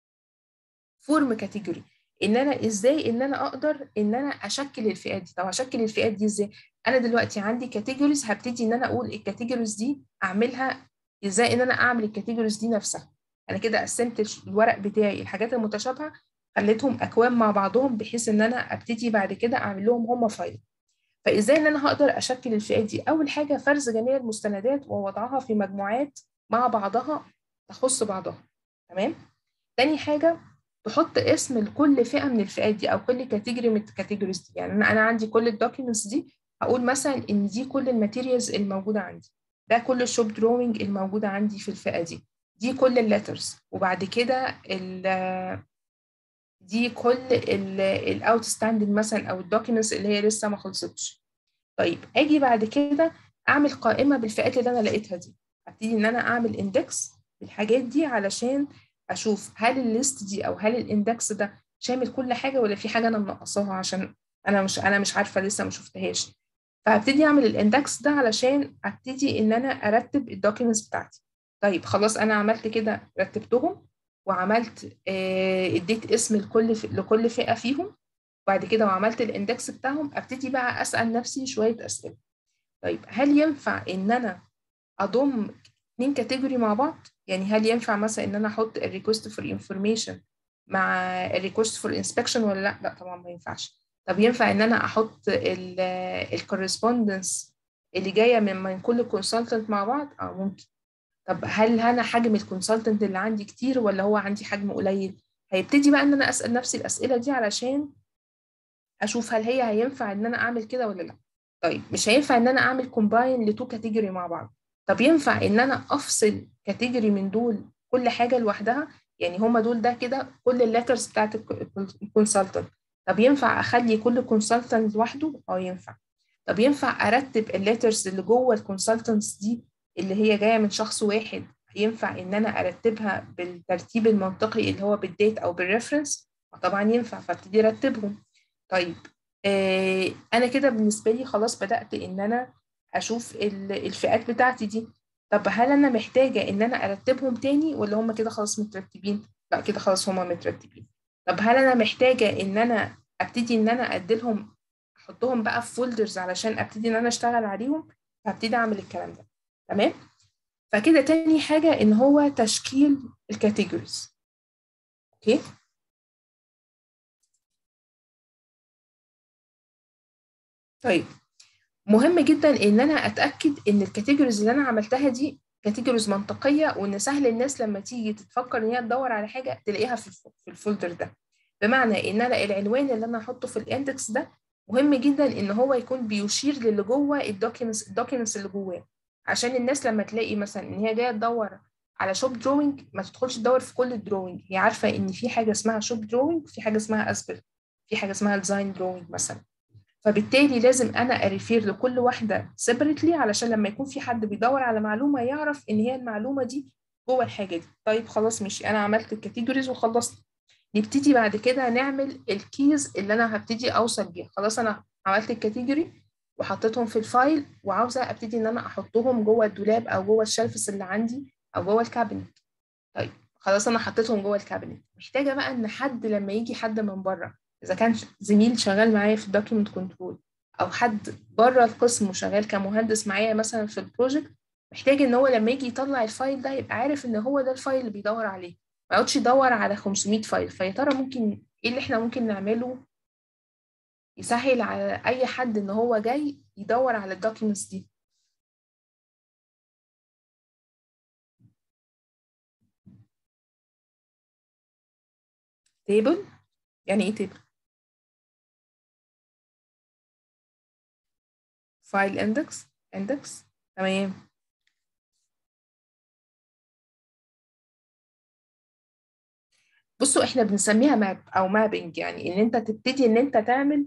فورم كاتيجوري ان انا ازاي ان انا اقدر ان انا اشكل الفئات دي طب هشكل الفئات دي ازاي انا دلوقتي عندي كاتيجوريز هبتدي ان انا اقول الكاتيجوريز دي اعملها ازاي ان انا اعمل الكاتيجوريز دي نفسها انا كده قسمت الورق بتاعي الحاجات المتشابهه خليتهم اكوام مع بعضهم بحيث ان انا ابتدي بعد كده اعمل لهم هم فايل فازاي ان انا هقدر اشكل الفئات دي اول حاجه فرز جميع المستندات ووضعها في مجموعات مع بعضها تخص بعضها تمام تاني حاجه تحط اسم لكل فئه من الفئات دي او كل كاتيجوري من الكاتيجوريز دي يعني انا انا عندي كل الدوكيومنتس دي هقول مثلا ان دي كل الماتيريالز الموجوده عندي ده كل الشوب دروينج الموجوده عندي في الفئه دي دي كل الليترز وبعد كده دي كل الاوت ستاندنج مثلا او الدوكيومنتس اللي هي لسه ما خلصتش طيب اجي بعد كده اعمل قائمه بالفئات اللي انا لقيتها دي ابتدي ان انا اعمل اندكس بالحاجات دي علشان اشوف هل الليست دي او هل الاندكس ده شامل كل حاجه ولا في حاجه انا منقصاها عشان انا مش انا مش عارفه لسه ما شفتهاش فهبتدي اعمل الاندكس ده علشان ابتدي ان انا ارتب الدوكيومنتس بتاعتي طيب خلاص انا عملت كده رتبتهم وعملت آه اديت اسم لكل لكل فئه فيهم بعد كده وعملت الاندكس بتاعهم ابتدي بقى اسال نفسي شويه اسئله طيب هل ينفع ان انا اضم اتنين كاتيجوري مع بعض يعني هل ينفع مثلا ان انا احط الريكوست فور انفورميشن مع الريكوست فور انسبكشن ولا لا لا طبعا ما ينفعش طب ينفع ان انا احط الكورسبوندنس اللي جايه من من كل كونسلتنت مع بعض اه ممكن طب هل انا حجم الكونسلتنت اللي عندي كتير ولا هو عندي حجم قليل هيبتدي بقى ان انا اسال نفسي الاسئله دي علشان اشوف هل هي هينفع ان انا اعمل كده ولا لا طيب مش هينفع ان انا اعمل كومباين لتو كاتيجوري مع بعض طب ينفع ان انا افصل كاتيجوري من دول كل حاجه لوحدها يعني هما دول ده كده كل الليترز بتاعت الكونسلتنت طب ينفع اخلي كل كونسلتنت لوحده اه ينفع طب ينفع ارتب الليترز اللي جوه الكونسلتنتس دي اللي هي جايه من شخص واحد ينفع ان انا ارتبها بالترتيب المنطقي اللي هو بالديت او بالريفرنس طبعا ينفع فابتدي ارتبهم طيب آه انا كده بالنسبه لي خلاص بدات ان انا اشوف الفئات بتاعتي دي طب هل انا محتاجه ان انا ارتبهم تاني ولا هم كده خلاص مترتبين لا كده خلاص هم مترتبين طب هل انا محتاجه ان انا ابتدي ان انا اديلهم احطهم بقى في فولدرز علشان ابتدي ان انا اشتغل عليهم فابتدي اعمل الكلام ده تمام فكده تاني حاجه ان هو تشكيل الكاتيجوريز اوكي طيب مهم جدا ان انا اتاكد ان الكاتيجوريز اللي انا عملتها دي كاتيجوريز منطقيه وان سهل الناس لما تيجي تفكر ان هي تدور على حاجه تلاقيها في في الفولدر ده بمعنى ان انا العنوان اللي انا هحطه في الاندكس ده مهم جدا ان هو يكون بيشير للي جوه الدوكيومنتس الدوكيومنتس اللي جواه عشان الناس لما تلاقي مثلا ان هي جايه تدور على شوب دروينج ما تدخلش تدور في كل الدروينج هي عارفه ان في حاجه اسمها شوب دروينج في حاجه اسمها اسبل في حاجه اسمها ديزاين دروينج مثلا فبالتالي لازم انا اريفير لكل واحده سيبريتلي علشان لما يكون في حد بيدور على معلومه يعرف ان هي المعلومه دي جوه الحاجه دي طيب خلاص ماشي انا عملت الكاتيجوريز وخلصت نبتدي بعد كده نعمل الكيز اللي انا هبتدي اوصل بيها خلاص انا عملت الكاتيجوري وحطيتهم في الفايل وعاوزه ابتدي ان انا احطهم جوه الدولاب او جوه الشلفس اللي عندي او جوه الكابينت طيب خلاص انا حطيتهم جوه الكابينت محتاجه بقى ان حد لما يجي حد من بره اذا كان زميل شغال معايا في الدوكيومنت كنترول او حد بره القسم وشغال كمهندس معايا مثلا في البروجكت محتاج ان هو لما يجي يطلع الفايل ده يبقى عارف ان هو ده الفايل اللي بيدور عليه ما يقعدش يدور على 500 فايل فيا ترى ممكن ايه اللي احنا ممكن نعمله يسهل على اي حد ان هو جاي يدور على الدوكيومنتس دي تيبل يعني ايه تيبل فايل اندكس اندكس تمام بصوا احنا بنسميها ماب او مابنج يعني ان انت تبتدي ان انت تعمل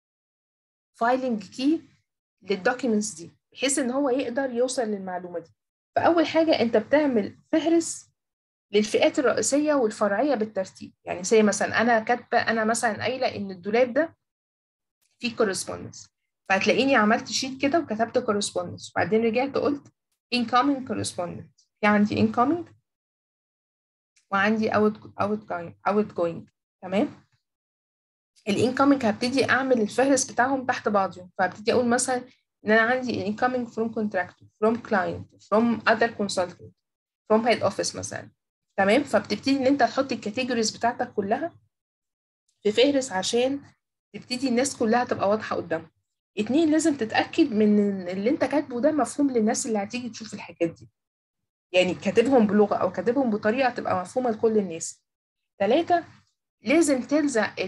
فايلنج كي للدوكيومنتس دي بحيث ان هو يقدر يوصل للمعلومه دي فاول حاجه انت بتعمل فهرس للفئات الرئيسيه والفرعيه بالترتيب يعني زي مثلا انا كاتبه انا مثلا قايله ان الدولاب ده فيه كورسبوندنس فهتلاقيني عملت شيت كده وكتبت كورسبوندنس وبعدين رجعت قلت incoming correspondence في عندي incoming وعندي out outgoing outgoing تمام الانكoming هبتدي اعمل الفهرس بتاعهم تحت بعضهم فهبتدي اقول مثلا ان انا عندي incoming from contractor from client from other consultant from head office مثلا تمام فبتبتدي ان انت تحط الكاتيجوريز بتاعتك كلها في فهرس عشان تبتدي الناس كلها تبقى واضحه قدامك اتنين لازم تتاكد من اللي انت كاتبه ده مفهوم للناس اللي هتيجي تشوف الحاجات دي يعني كاتبهم بلغه او كاتبهم بطريقه تبقى مفهومه لكل الناس ثلاثة لازم تلزق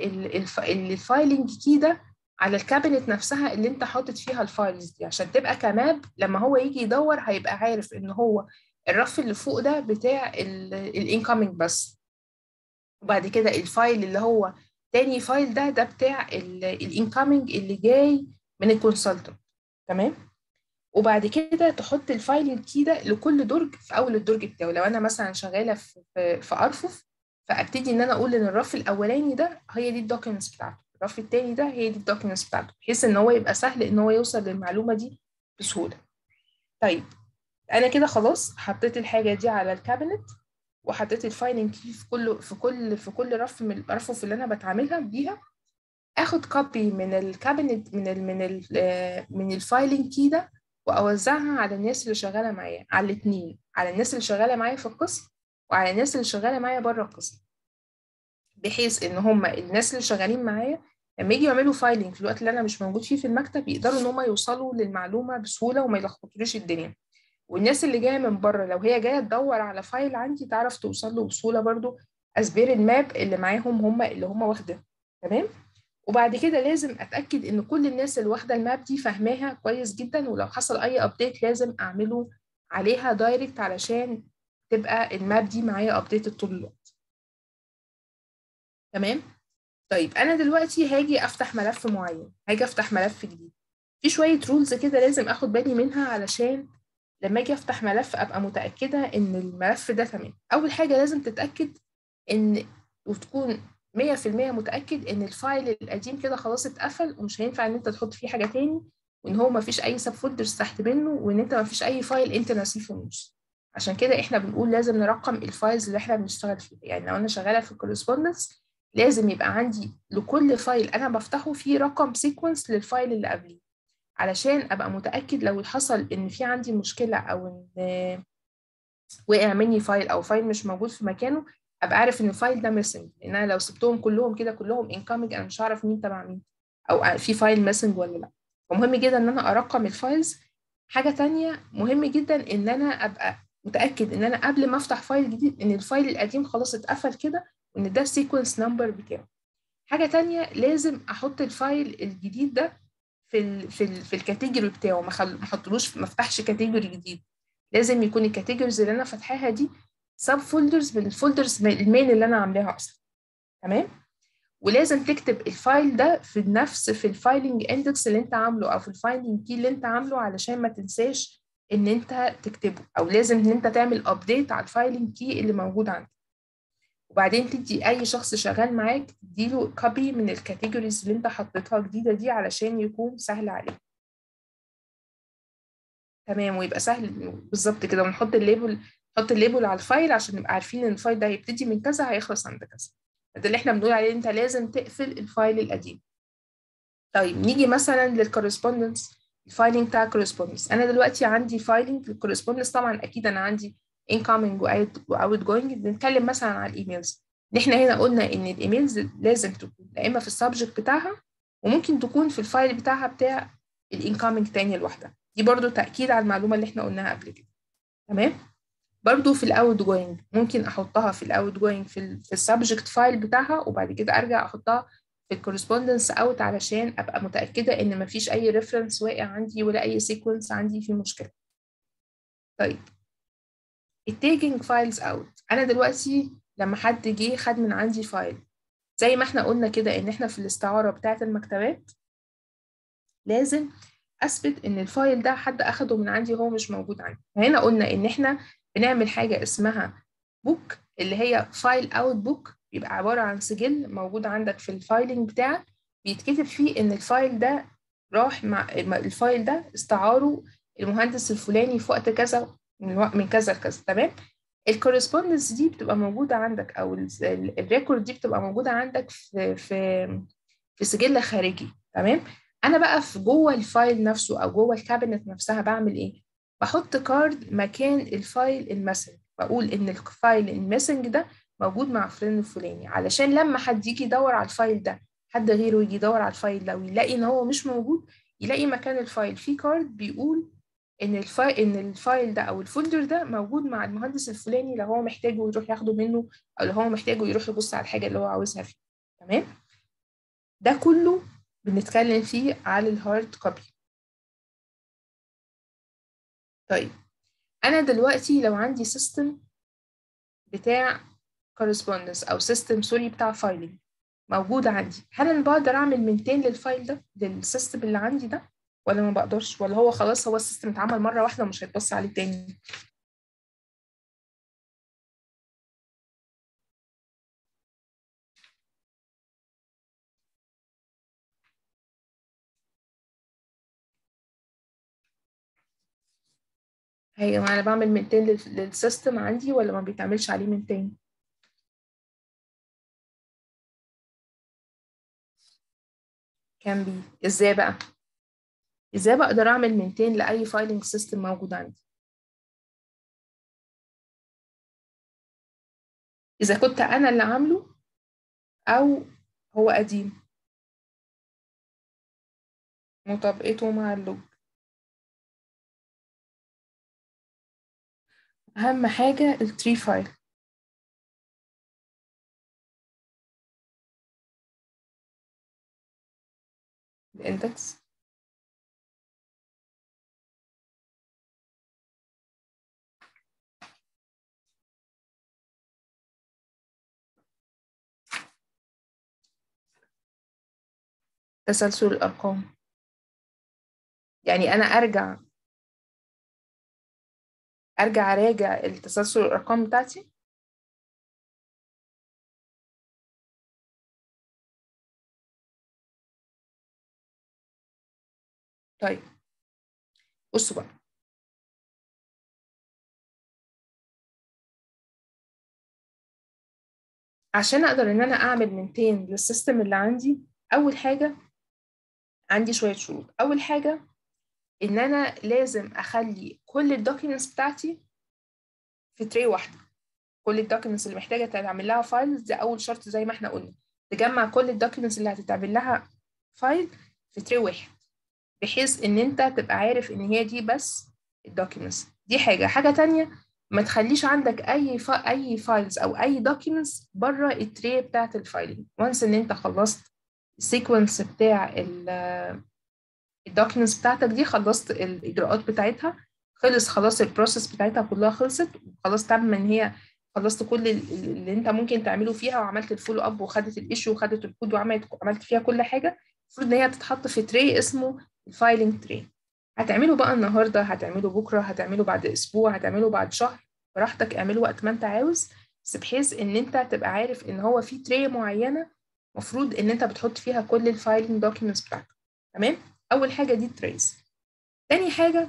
الفايلنج كي ده على الكابينت نفسها اللي انت حاطط فيها الفايلز دي عشان تبقى كماب لما هو يجي يدور هيبقى عارف ان هو الرف اللي فوق ده بتاع الانكoming بس وبعد كده الفايل اللي هو تاني فايل ده ده بتاع الانكoming اللي جاي من الكونسلتنت تمام وبعد كده تحط الفايل الكي ده لكل درج في اول الدرج بتاعه لو انا مثلا شغاله في في ارفف فابتدي ان انا اقول ان الرف الاولاني ده هي دي الدوكيومنتس بتاعته الرف التاني ده هي دي الدوكيومنتس بتاعته بحيث ان هو يبقى سهل ان هو يوصل للمعلومه دي بسهوله طيب انا كده خلاص حطيت الحاجه دي على الكابينت وحطيت الفايلنج كي في كل في كل في كل رف من الارفف اللي انا بتعاملها بيها اخد كوبي من الكابينت من ال من ال من الفايلنج كي ده واوزعها على الناس اللي شغاله معايا على الاثنين على الناس اللي شغاله معايا في القسم وعلى الناس اللي شغاله معايا بره القسم بحيث ان هم الناس اللي شغالين معايا لما يجي يعملوا فايلنج في الوقت اللي انا مش موجود فيه في المكتب يقدروا ان هم يوصلوا للمعلومه بسهوله وما يلخبطوليش الدنيا والناس اللي جايه من بره لو هي جايه تدور على فايل عندي تعرف توصل له بسهوله برضو اسبير الماب اللي معاهم هم اللي هم واخده تمام وبعد كده لازم اتاكد ان كل الناس اللي واخده الماب دي فاهماها كويس جدا ولو حصل اي ابديت لازم اعمله عليها دايركت علشان تبقى الماب دي معايا ابديت طول الوقت تمام طيب انا دلوقتي هاجي افتح ملف معين هاجي افتح ملف جديد في شويه رولز كده لازم اخد بالي منها علشان لما اجي افتح ملف ابقى متاكده ان الملف ده تمام اول حاجه لازم تتاكد ان وتكون 100% متاكد ان الفايل القديم كده خلاص اتقفل ومش هينفع ان انت تحط فيه حاجه تاني وان هو مفيش اي سب فولدرز تحت منه وان انت مفيش اي فايل انت ناسيه في النص عشان كده احنا بنقول لازم نرقم الفايلز اللي احنا بنشتغل فيها يعني لو انا شغاله في الكورسبوندنس لازم يبقى عندي لكل فايل انا بفتحه فيه رقم سيكونس للفايل اللي قبليه علشان ابقى متاكد لو حصل ان في عندي مشكله او ان وقع مني فايل او فايل مش موجود في مكانه ابقى عارف ان الفايل ده ميسنج لان انا لو سبتهم كلهم كده كلهم انكامنج انا مش هعرف مين تبع مين او في فايل ميسنج ولا لا فمهم جدا ان انا ارقم الفايلز حاجه تانية مهم جدا ان انا ابقى متاكد ان انا قبل ما افتح فايل جديد ان الفايل القديم خلاص اتقفل كده وان ده السيكونس نمبر بتاعه حاجه تانية لازم احط الفايل الجديد ده في ال في ال في الكاتيجوري بتاعه ما ما احطلوش ما افتحش كاتيجوري جديد لازم يكون الكاتيجوريز اللي انا فاتحاها دي سب فولدرز من الفولدرز المين اللي انا عاملاها اصلا تمام ولازم تكتب الفايل ده في نفس في الفايلنج اندكس اللي انت عامله او في الفايلنج كي اللي انت عامله علشان ما تنساش ان انت تكتبه او لازم ان انت تعمل ابديت على الفايلنج كي اللي موجود عندك وبعدين تدي اي شخص شغال معاك تديله كوبي من الكاتيجوريز اللي انت حطيتها جديده دي علشان يكون سهل عليه تمام ويبقى سهل بالظبط كده ونحط الليبل نحط الليبل على الفايل عشان نبقى عارفين ان الفايل ده هيبتدي من كذا هيخلص عند كذا ده اللي احنا بنقول عليه انت لازم تقفل الفايل القديم طيب نيجي مثلا للكورسبوندنس الفايلنج بتاع الكورسبوندنس انا دلوقتي عندي فايلنج للكورسبوندنس طبعا اكيد انا عندي incoming واوت جوينج بنتكلم مثلا على الايميلز احنا هنا قلنا ان الايميلز لازم تكون يا اما في السبجكت بتاعها وممكن تكون في الفايل بتاعها بتاع الانكoming تاني لوحدها دي برضو تاكيد على المعلومه اللي احنا قلناها قبل كده تمام برضو في الاوت جوينج ممكن احطها في الاوت جوينج في ال في السبجكت فايل بتاعها وبعد كده ارجع احطها في الكورسبوندنس اوت علشان ابقى متاكده ان مفيش اي ريفرنس واقع عندي ولا اي سيكونس عندي فيه مشكله طيب التيكينج فايلز اوت انا دلوقتي لما حد جه خد من عندي فايل زي ما احنا قلنا كده ان احنا في الاستعاره بتاعه المكتبات لازم اثبت ان الفايل ده حد اخده من عندي وهو مش موجود عندي فهنا قلنا ان احنا بنعمل حاجه اسمها بوك اللي هي فايل اوت بوك بيبقى عباره عن سجل موجود عندك في الفايلنج بتاعك بيتكتب فيه ان الفايل ده راح مع الفايل ده استعاره المهندس الفلاني في وقت كذا من وقت من كذا لكذا تمام الكورسبوندنس دي بتبقى موجوده عندك او الريكورد دي بتبقى موجوده عندك في في في سجل خارجي تمام انا بقى في جوه الفايل نفسه او جوه الكابينت نفسها بعمل ايه بحط كارد مكان الفايل المسنج بقول ان الفايل المسنج ده موجود مع فلان الفلاني علشان لما حد يجي يدور على الفايل ده حد غيره يجي يدور على الفايل ده ويلاقي ان هو مش موجود يلاقي مكان الفايل فيه كارد بيقول ان الفايل ان الفايل ده او الفولدر ده موجود مع المهندس الفلاني لو هو محتاجه يروح ياخده منه او لو هو محتاجه يروح يبص على الحاجه اللي هو عاوزها فيه تمام ده كله بنتكلم فيه على الهارد كوبي طيب انا دلوقتي لو عندي سيستم بتاع correspondence او سيستم سوري بتاع فايلنج موجود عندي هل انا بقدر اعمل مينتين للفايل ده للسيستم اللي عندي ده ولا ما بقدرش ولا هو خلاص هو السيستم اتعمل مره واحده ومش هيتبص عليه تاني هي انا بعمل مينتين للسيستم عندي ولا ما بيتعملش عليه مينتين كان بي ازاي بقى ازاي بقدر اعمل مينتين لاي فايلنج سيستم موجود عندي اذا كنت انا اللي عامله او هو قديم مطابقته مع اللوج اهم حاجه التري فايل الاندكس تسلسل الأرقام يعني أنا أرجع أرجع أراجع التسلسل الأرقام بتاعتي طيب بصوا بقى عشان اقدر ان انا اعمل مينتين للسيستم اللي عندي اول حاجه عندي شويه شروط اول حاجه ان انا لازم اخلي كل الدوكيومنتس بتاعتي في تري واحده كل الدوكيومنتس اللي محتاجه تعمل لها فايلز ده اول شرط زي ما احنا قلنا تجمع كل الدوكيومنتس اللي هتتعمل لها فايل في تري واحد بحيث ان انت تبقى عارف ان هي دي بس الدوكيومنتس دي حاجه حاجه تانية ما تخليش عندك اي ف... اي فايلز او اي دوكيومنتس بره التري بتاعه الفايلنج وانس ان انت خلصت السيكونس بتاع الدوكيومنتس بتاعتك دي خلصت الاجراءات بتاعتها خلص خلاص البروسيس بتاعتها كلها خلصت خلاص تم ان هي خلصت كل اللي انت ممكن تعمله فيها وعملت الفولو اب وخدت الايشو وخدت الكود وعملت عملت فيها كل حاجه المفروض ان هي تتحط في تري اسمه الفايلنج تري هتعمله بقى النهارده هتعمله بكره هتعمله بعد اسبوع هتعمله بعد شهر براحتك اعمله وقت ما انت عاوز بس بحيث ان انت تبقى عارف ان هو في تري معينه المفروض ان انت بتحط فيها كل الفايلنج دوكيومنتس بتاعتك تمام اول حاجه دي تريز تاني حاجه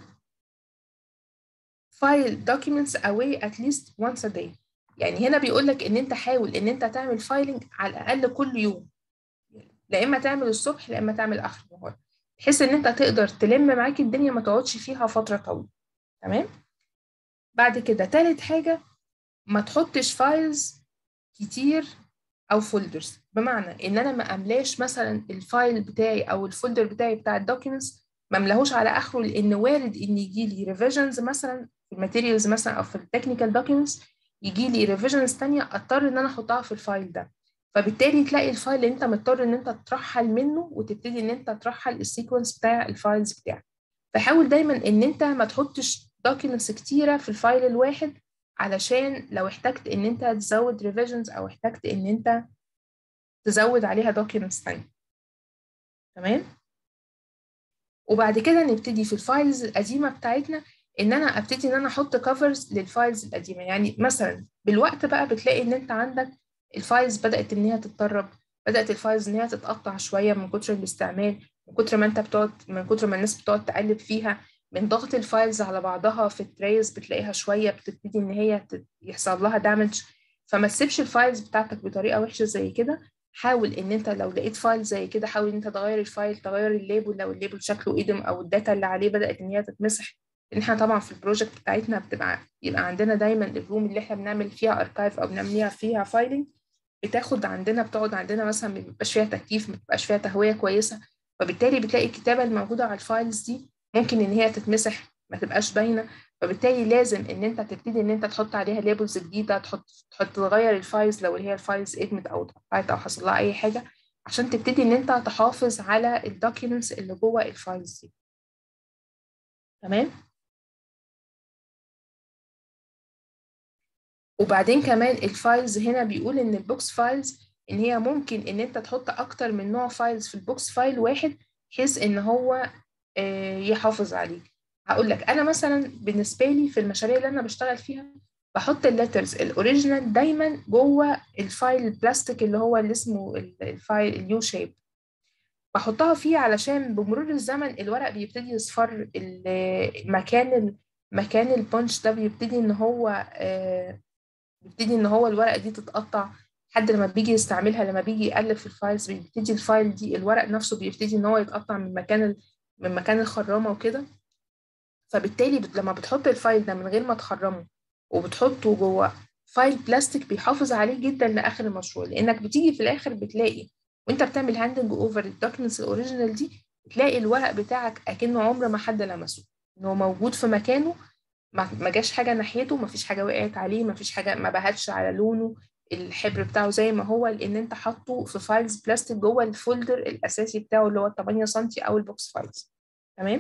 فايل documents away at least once a day يعني هنا بيقول لك ان انت حاول ان انت تعمل فايلنج على الاقل كل يوم لا اما تعمل الصبح لا اما تعمل اخر النهار بحيث ان انت تقدر تلم معاك الدنيا ما تقعدش فيها فتره طويله تمام بعد كده تالت حاجه ما تحطش فايلز كتير او فولدرز بمعنى ان انا ما املاش مثلا الفايل بتاعي او الفولدر بتاعي بتاع الدوكيومنتس ما املاهوش على اخره لان وارد ان يجي لي ريفيجنز مثلا في الماتيريالز مثلا او في التكنيكال دوكيومنتس يجي لي ريفيجنز ثانيه اضطر ان انا احطها في الفايل ده فبالتالي تلاقي الفايل اللي انت مضطر ان انت ترحل منه وتبتدي ان انت ترحل السيكونس بتاع الفايلز بتاعك فحاول دايما ان انت ما تحطش دوكيومنتس كتيره في الفايل الواحد علشان لو احتجت ان انت تزود ريفيجنز او احتجت ان انت تزود عليها دوكيومنتس ثانيه تمام وبعد كده نبتدي في الفايلز القديمه بتاعتنا ان انا ابتدي ان انا احط كفرز للفايلز القديمه يعني مثلا بالوقت بقى بتلاقي ان انت عندك الفايلز بدات ان هي تتطرب بدات الفايلز ان هي تتقطع شويه من كتر الاستعمال من كتر ما انت بتقعد من كتر ما الناس بتقعد تقلب فيها من ضغط الفايلز على بعضها في التريز بتلاقيها شويه بتبتدي ان هي يحصل لها دامج فما تسيبش الفايلز بتاعتك بطريقه وحشه زي كده حاول ان انت لو لقيت فايل زي كده حاول ان انت تغير الفايل تغير الليبل لو الليبل شكله قدم او الداتا اللي عليه بدات ان هي تتمسح لان احنا طبعا في البروجكت بتاعتنا بتبقى يبقى عندنا دايما الروم اللي احنا بنعمل فيها اركايف او بنعمل فيها فايلنج بتاخد عندنا بتقعد عندنا مثلا ما بيبقاش فيها تكييف ما بيبقاش فيها تهويه كويسه فبالتالي بتلاقي الكتابه الموجوده على الفايلز دي ممكن ان هي تتمسح ما تبقاش باينه فبالتالي لازم ان انت تبتدي ان انت تحط عليها ليبلز جديده تحط تحط تغير الفايلز لو هي الفايلز ادمت او اتقطعت او حصل لها اي حاجه عشان تبتدي ان انت تحافظ على الدوكيومنتس اللي جوه الفايلز دي تمام وبعدين كمان الفايلز هنا بيقول ان البوكس فايلز ان هي ممكن ان انت تحط اكتر من نوع فايلز في البوكس فايل واحد بحيث ان هو يحافظ عليه هقول لك انا مثلا بالنسبه لي في المشاريع اللي انا بشتغل فيها بحط الليترز الاوريجينال دايما جوه الفايل البلاستيك اللي هو اللي اسمه الفايل اليو شيب بحطها فيه علشان بمرور الزمن الورق بيبتدي يصفر مكان مكان البونش ده بيبتدي ان هو بيبتدي ان هو الورقه دي تتقطع حد لما بيجي يستعملها لما بيجي يقلب في الفايلز بيبتدي الفايل دي الورق نفسه بيبتدي ان هو يتقطع من مكان من مكان الخرامه وكده فبالتالي لما بتحط الفايل ده من غير ما تخرمه وبتحطه جوه فايل بلاستيك بيحافظ عليه جدا لاخر المشروع لانك بتيجي في الاخر بتلاقي وانت بتعمل هاندنج اوفر الدوكيومنتس الاوريجينال دي تلاقي الورق بتاعك اكنه عمر ما حد لمسه ان هو موجود في مكانه ما جاش حاجه ناحيته ما فيش حاجه وقعت عليه ما فيش حاجه ما بهتش على لونه الحبر بتاعه زي ما هو لان انت حاطه في فايلز بلاستيك جوه الفولدر الاساسي بتاعه اللي هو 8 سم او البوكس فايلز تمام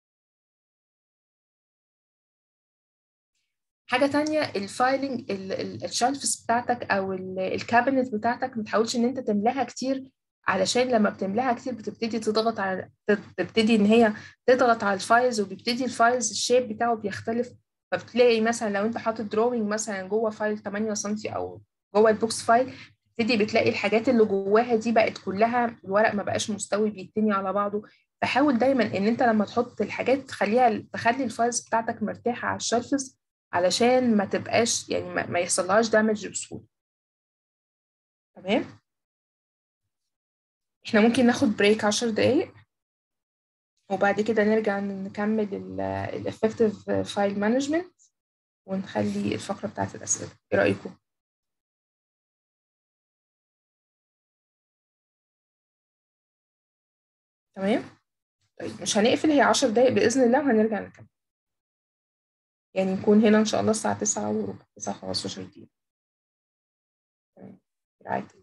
حاجة تانية الفايلنج الشلفز بتاعتك أو الكابينت بتاعتك ما تحاولش إن أنت تملاها كتير علشان لما بتملاها كتير بتبتدي تضغط على تبتدي ان هي تضغط على الفايلز وبيبتدي الفايلز الشيب بتاعه بيختلف فبتلاقي مثلا لو انت حاطط دروينج مثلا جوه فايل 8 سم او جوه البوكس فايل تبتدي بتلاقي الحاجات اللي جواها دي بقت كلها الورق ما بقاش مستوي بيتني على بعضه فحاول دايما ان انت لما تحط الحاجات تخليها تخلي الفايلز بتاعتك مرتاحه على الشرفز علشان ما تبقاش يعني ما, ما يحصلهاش دامج بسهوله تمام احنا ممكن ناخد بريك عشر دقايق وبعد كده نرجع نكمل الافكتيف فايل مانجمنت ونخلي الفقره بتاعت الاسئله ايه رايكم تمام طيب مش هنقفل هي 10 دقايق باذن الله وهنرجع نكمل يعني نكون هنا ان شاء الله الساعه 9 وربع 9 15 دقيقه تمام رعايه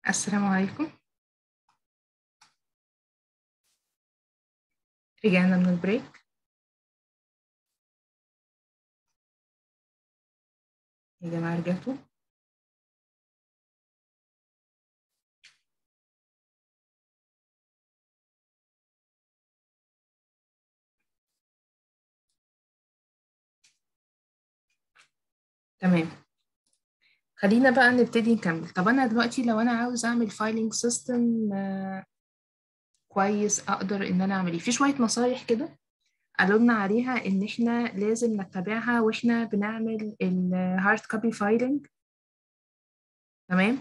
السلام عليكم رجعنا من البريك يا جماعة رجعتوا تمام خلينا بقى نبتدي نكمل طب انا دلوقتي لو انا عاوز اعمل فايلنج سيستم كويس اقدر ان انا اعمل ايه في شويه نصايح كده قالوا لنا عليها ان احنا لازم نتبعها واحنا بنعمل الهارد كوبي فايلنج تمام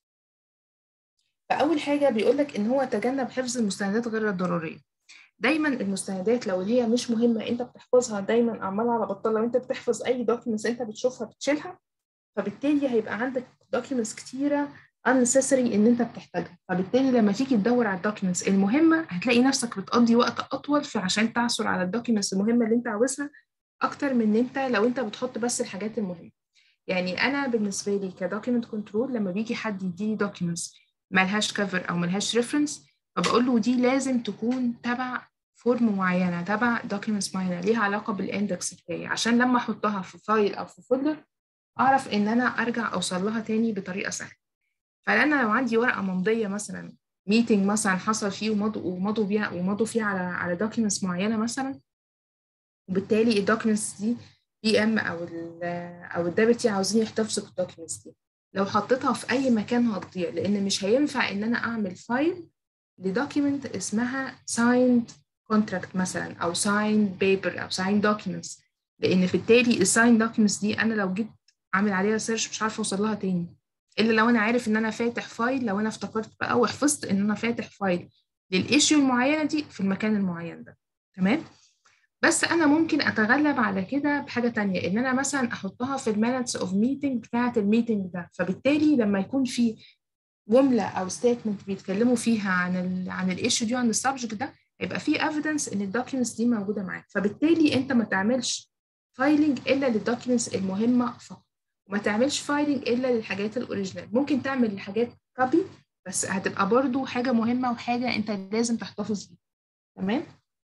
فاول حاجه بيقول لك ان هو تجنب حفظ المستندات غير الضروريه دايما المستندات لو هي مش مهمه انت بتحفظها دايما عمال على بطال لو انت بتحفظ اي دوكيومنتس انت بتشوفها بتشيلها فبالتالي هيبقى عندك دوكيومنتس كتيره unnecessary ان انت بتحتاجها فبالتالي لما تيجي تدور على الدوكيومنتس المهمه هتلاقي نفسك بتقضي وقت اطول في عشان تعثر على الدوكيومنتس المهمه اللي انت عاوزها اكتر من ان انت لو انت بتحط بس الحاجات المهمه يعني انا بالنسبه لي كدوكيومنت كنترول لما بيجي حد يديني دوكيومنتس ملهاش كفر او ملهاش ريفرنس فبقول له دي لازم تكون تبع فورم معينه تبع دوكيومنتس معينه ليها علاقه بالاندكس بتاعي عشان لما احطها في فايل او في فولدر اعرف ان انا ارجع اوصل لها تاني بطريقه سهله فانا لو عندي ورقه ممضيه مثلا ميتنج مثلا حصل فيه ومضوا ومضوا بيها ومضوا فيه على على دوكيومنتس معينه مثلا وبالتالي الدوكيومنتس دي بي ام او ال او الدبتي عاوزين يحتفظوا بالدوكيومنتس دي لو حطيتها في اي مكان هتضيع لان مش هينفع ان انا اعمل فايل لدوكيومنت اسمها signed contract مثلا او signed paper او signed documents لان في التالي الساين documents دي انا لو جيت عامل عليها سيرش مش عارفه اوصل لها تاني الا لو انا عارف ان انا فاتح فايل لو انا افتكرت بقى وحفظت ان انا فاتح فايل للايشيو المعينه دي في المكان المعين ده تمام بس انا ممكن اتغلب على كده بحاجه تانية ان انا مثلا احطها في المينتس اوف ميتنج بتاعه الميتنج ده فبالتالي لما يكون في جمله او ستيتمنت بيتكلموا فيها عن ال عن الايشيو دي وعن السبجكت ده هيبقى في ايفيدنس ان الدوكيومنتس دي موجوده معاك فبالتالي انت ما تعملش فايلنج الا للدوكيومنتس المهمه فقط وما تعملش فايلنج الا للحاجات الاوريجينال ممكن تعمل الحاجات كوبي بس هتبقى برضو حاجه مهمه وحاجه انت لازم تحتفظ بيها تمام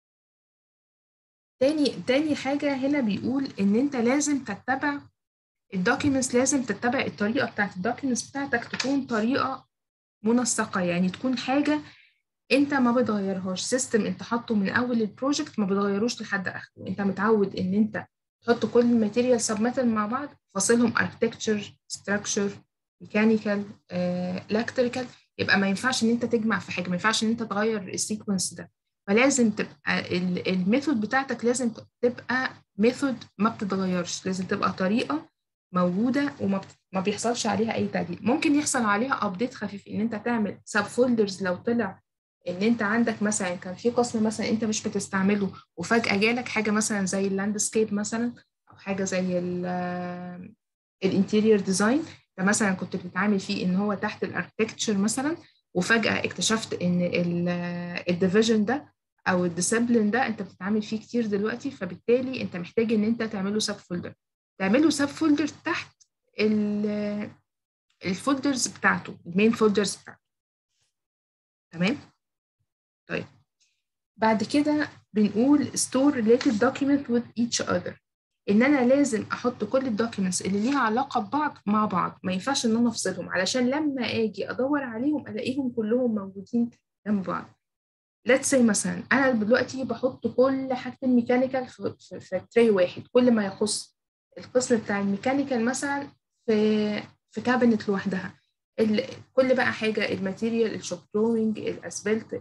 تاني تاني حاجه هنا بيقول ان انت لازم تتبع الدوكيومنتس لازم تتبع الطريقه بتاعت الدوكيومنتس بتاعتك تكون طريقه منسقه يعني تكون حاجه انت ما بتغيرهاش سيستم انت حاطه من اول البروجكت ما بتغيروش لحد اخره انت متعود ان انت تحط كل الماتيريال سبميتال مع بعض فاصلهم architecture structure mechanical electrical يبقى ما ينفعش ان انت تجمع في حاجه ما ينفعش ان انت تغير السيكونس ده فلازم تبقى الميثود بتاعتك لازم تبقى ميثود ما بتتغيرش لازم تبقى طريقه موجوده وما ما بيحصلش عليها اي تعديل ممكن يحصل عليها ابديت خفيف ان انت تعمل سب فولدرز لو طلع ان انت عندك مثلا كان في قسم مثلا انت مش بتستعمله وفجاه جالك حاجه مثلا زي اللاندسكيب مثلا او حاجه زي الانتيريور ديزاين ده مثلا كنت بتتعامل فيه ان هو تحت الاركتكتشر مثلا وفجاه اكتشفت ان الديفيجن ده او الديسيبلين ده انت بتتعامل فيه كتير دلوقتي فبالتالي انت محتاج ان انت تعمله سب فولدر تعمله سب فولدر تحت الفولدرز بتاعته المين فولدرز بتاعته تمام طيب بعد كده بنقول store related document with each other ان انا لازم احط كل الدوكيومنتس اللي ليها علاقه ببعض مع بعض ما ينفعش ان انا افصلهم علشان لما اجي ادور عليهم الاقيهم كلهم موجودين جنب بعض let's say مثلا انا دلوقتي بحط كل حاجه الميكانيكال في, في, في تري واحد كل ما يخص القسم بتاع الميكانيكال مثلا في في كابينت لوحدها كل بقى حاجه الماتيريال الشوب دروينج الاسبلت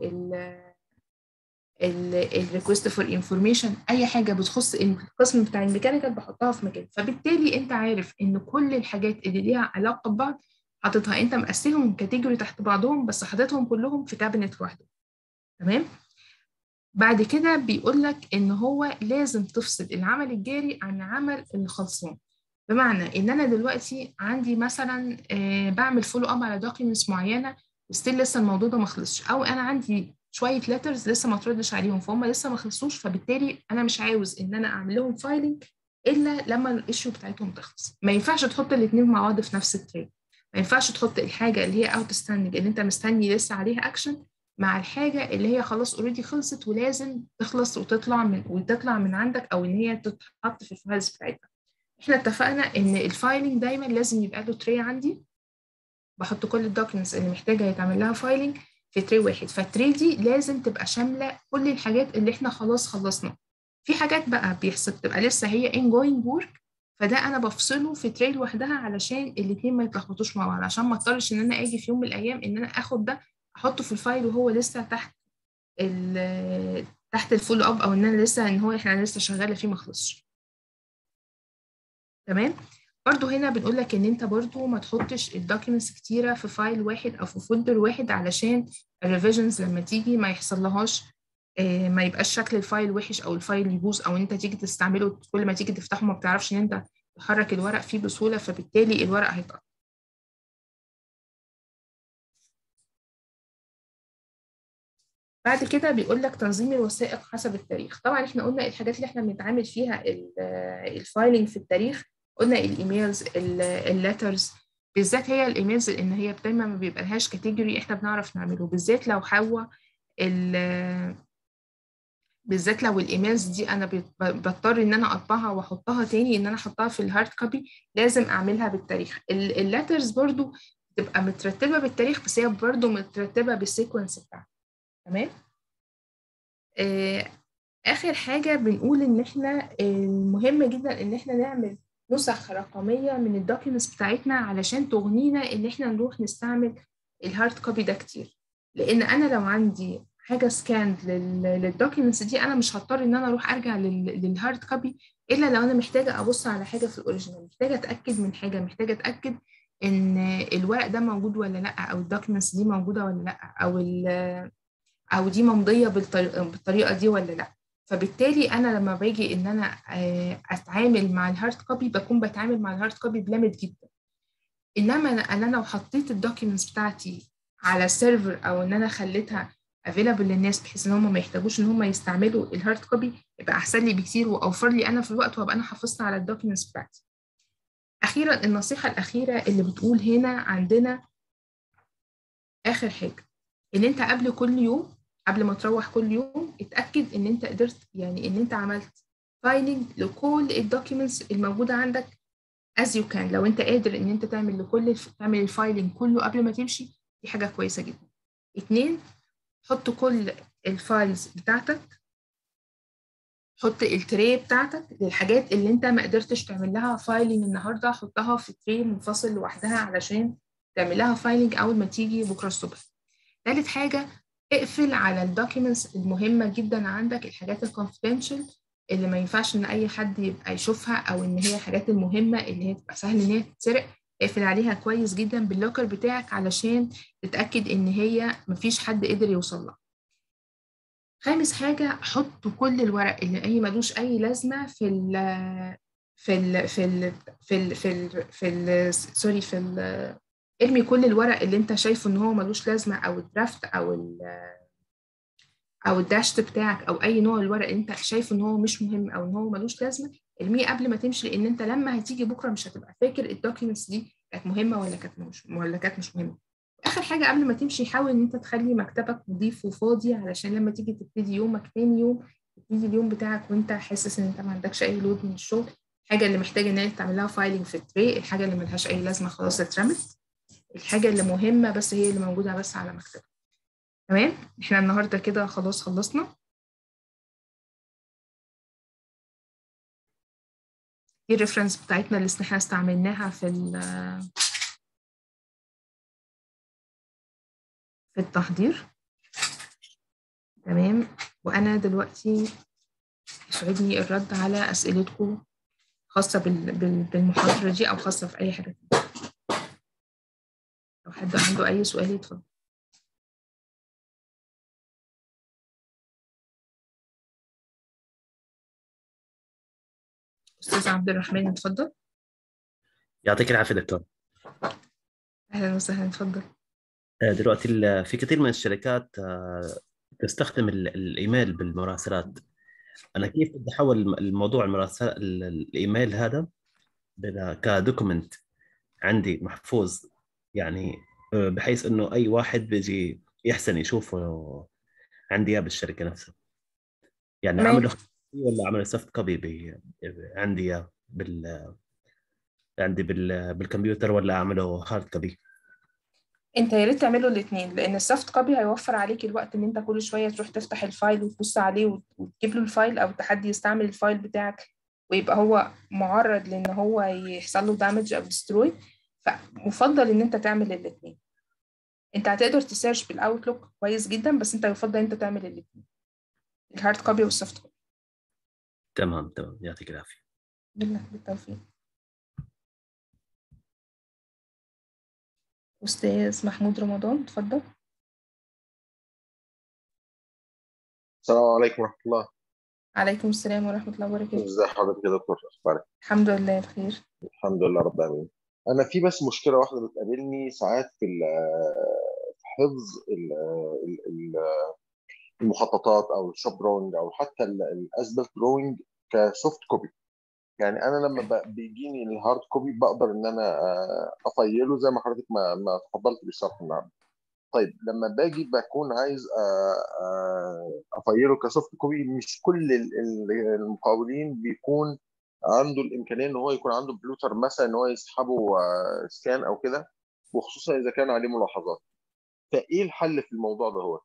الريكوست فور انفورميشن اي حاجه بتخص القسم بتاع الميكانيكال بحطها في مكان فبالتالي انت عارف ان كل الحاجات اللي ليها علاقه ببعض حاططها انت مقسمهم كاتيجوري تحت بعضهم بس حاططهم كلهم في كابينت لوحده تمام بعد كده بيقول لك ان هو لازم تفصل العمل الجاري عن عمل الخلصان بمعنى ان انا دلوقتي عندي مثلا آه بعمل فولو اب على دوكيومنتس معينه وستيل لسه الموضوع ده ما خلصش او انا عندي شويه ليترز لسه ما تردش عليهم فهم لسه ما خلصوش فبالتالي انا مش عاوز ان انا اعمل لهم فايلنج الا لما الايشيو بتاعتهم تخلص ما ينفعش تحط الاثنين مع بعض في نفس التري ما ينفعش تحط الحاجه اللي هي اوت ستاندنج اللي انت مستني لسه عليها اكشن مع الحاجه اللي هي خلاص اوريدي خلصت ولازم تخلص وتطلع من وتطلع من عندك او ان هي تتحط في الفايلز بتاعتها احنا اتفقنا ان الفايلنج دايما لازم يبقى له تري عندي بحط كل الدوكيومنتس اللي محتاجه يتعمل لها فايلنج في تري واحد فالتري دي لازم تبقى شامله كل الحاجات اللي احنا خلاص خلصنا في حاجات بقى بيحصل تبقى لسه هي ongoing work فده انا بفصله في تري لوحدها علشان الاثنين ما يتلخبطوش مع بعض عشان ما اضطرش ان انا اجي في يوم من الايام ان انا اخد ده احطه في الفايل وهو لسه تحت ال تحت الفولو اب او ان انا لسه ان هو احنا لسه شغاله فيه ما خلصش تمام برضو هنا بنقول لك ان انت برضو ما تحطش الدوكيومنتس كتيره في فايل واحد او في فولدر واحد علشان الريفيجنز لما تيجي ما يحصل لهاش ما يبقاش شكل الفايل وحش او الفايل يبوظ او انت تيجي تستعمله كل ما تيجي تفتحه ما بتعرفش ان انت تحرك الورق فيه بسهوله فبالتالي الورق هيتقطع بعد كده بيقول لك تنظيم الوثائق حسب التاريخ طبعا احنا قلنا الحاجات اللي احنا بنتعامل فيها الفايلنج في التاريخ قلنا الايميلز الليترز بالذات هي الايميلز لان هي دايما ما بيبقى لهاش كاتيجوري احنا بنعرف نعمله بالذات لو حوا بالذات لو الايميلز دي انا بضطر ان انا اطبعها واحطها تاني ان انا احطها في الهارد كوبي لازم اعملها بالتاريخ الليترز برضو تبقى مترتبه بالتاريخ بس هي برضو مترتبه بالسيكونس بتاعها تمام آه اخر حاجه بنقول ان احنا المهم جدا ان احنا نعمل نسخ رقميه من الدوكيومنتس بتاعتنا علشان تغنينا ان احنا نروح نستعمل الهارد كوبي ده كتير لان انا لو عندي حاجه سكاند للدوكيومنتس دي انا مش هضطر ان انا اروح ارجع للهارد كوبي الا لو انا محتاجه ابص على حاجه في الاوريجينال محتاجه اتاكد من حاجه محتاجه اتاكد ان الورق ده موجود ولا لا او الدوكيومنتس دي موجوده ولا لا او او دي ممضيه بالطريقه دي ولا لا فبالتالي انا لما باجي ان انا اتعامل مع الهارد كوبي بكون بتعامل مع الهارد كوبي بلمت جدا انما انا لو حطيت الدوكيومنتس بتاعتي على سيرفر او ان انا خليتها افيلابل للناس بحيث ان هم ما يحتاجوش ان هم يستعملوا الهارد كوبي يبقى احسن لي بكتير واوفر لي انا في الوقت وابقى انا حافظت على الدوكيومنتس بتاعتي اخيرا النصيحه الاخيره اللي بتقول هنا عندنا اخر حاجه ان انت قبل كل يوم قبل ما تروح كل يوم اتاكد ان انت قدرت يعني ان انت عملت فايلنج لكل الدوكيومنتس الموجوده عندك as you can لو انت قادر ان انت تعمل لكل تعمل الفايلنج كله قبل ما تمشي دي حاجه كويسه جدا اتنين حط كل الفايلز بتاعتك حط التري بتاعتك للحاجات اللي انت ما قدرتش تعمل لها فايلنج النهارده حطها في تري منفصل لوحدها علشان تعمل لها فايلنج اول ما تيجي بكره الصبح ثالث حاجه اقفل على الدوكيومنتس المهمه جدا عندك الحاجات الكونفيدنشال اللي ما ينفعش ان اي حد يبقى يشوفها او ان هي الحاجات المهمه اللي هي تبقى سهل ان هي تتسرق اقفل عليها كويس جدا باللوكر بتاعك علشان تتاكد ان هي مفيش حد قدر يوصل لها خامس حاجه حط كل الورق اللي اي ملوش اي لازمه في ال في ال في ال في ال في ال في ال سوري في ال ارمي كل الورق اللي انت شايفه ان هو ملوش لازمه او الدرافت او ال او الداشت بتاعك او اي نوع الورق اللي انت شايفه ان هو مش مهم او ان هو ملوش لازمه ارميه قبل ما تمشي لان انت لما هتيجي بكره مش هتبقى فاكر الدوكيومنتس دي كانت مهمه ولا كانت مش ولا كانت مش مهمه اخر حاجه قبل ما تمشي حاول ان انت تخلي مكتبك نظيف وفاضي علشان لما تيجي تبتدي يومك تاني يوم تبتدي اليوم بتاعك وانت حاسس ان انت ما عندكش اي لود من الشغل الحاجه اللي محتاجه ان انت تعمل لها فايلنج في التري الحاجه اللي ملهاش اي لازمه خلاص اترمت الحاجه اللي مهمه بس هي اللي موجوده بس على مكتبك تمام احنا النهارده كده خلاص خلصنا دي الريفرنس بتاعتنا اللي احنا استعملناها في في التحضير تمام وانا دلوقتي يسعدني الرد على اسئلتكم خاصه بالمحاضره دي او خاصه في اي حاجه تانية لو حد عنده اي سؤال يتفضل استاذ عبد الرحمن اتفضل يعطيك العافيه دكتور اهلا وسهلا اتفضل دلوقتي في كثير من الشركات تستخدم الايميل بالمراسلات انا كيف بدي احول الموضوع المراسل الايميل هذا كدوكيمنت عندي محفوظ يعني آه، بحيث انه اي واحد بيجي يحسن يشوفه عندي اياه بالشركه نفسها يعني تمام عمله ولا عمله سوفت كوبي بي عندي اياه بال عندي بال... بالكمبيوتر ولا اعمله هارد كوبي انت يا ريت تعملوا الاثنين لان السوفت كوبي هيوفر عليك الوقت ان انت كل شويه تروح تفتح الفايل وتبص عليه وت- وتجيب له الفايل او تحدي يستعمل الفايل بتاعك ويبقى هو معرض لان هو يحصل له دامج او ديستروي فمفضل ان انت تعمل الاثنين انت هتقدر تسيرش بالاوتلوك كويس جدا بس انت يفضل انت تعمل الاثنين الهارد كوبي والسوفت كوبي تمام تمام يعطيك العافيه بالله بالتوفيق استاذ محمود رمضان اتفضل السلام عليكم ورحمة الله عليكم السلام ورحمه الله وبركاته ازي حضرتك يا دكتور اخبارك الحمد لله بخير الحمد لله رب العالمين انا في بس مشكلة واحدة بتقابلني ساعات في ال- في حفظ ال- ال- ال- المخططات او الشوب دروينج او حتى الاسبلت دروينج كسوفت كوبي يعني انا لما ب- بيجيني الهارد كوبي بقدر ان انا آه، افيله زي ما حضرتك ما ما تفضلت بالشرح النهارده طيب لما باجي بكون عايز آه، آه، افيله كسوفت كوبي مش كل ال- ال- المقاولين بيكون عنده الامكانيه ان هو يكون عنده بلوتر مثلا ان هو يسحبه آه، سكان او كده وخصوصا اذا كان عليه ملاحظات فايه الحل في الموضوع ده هو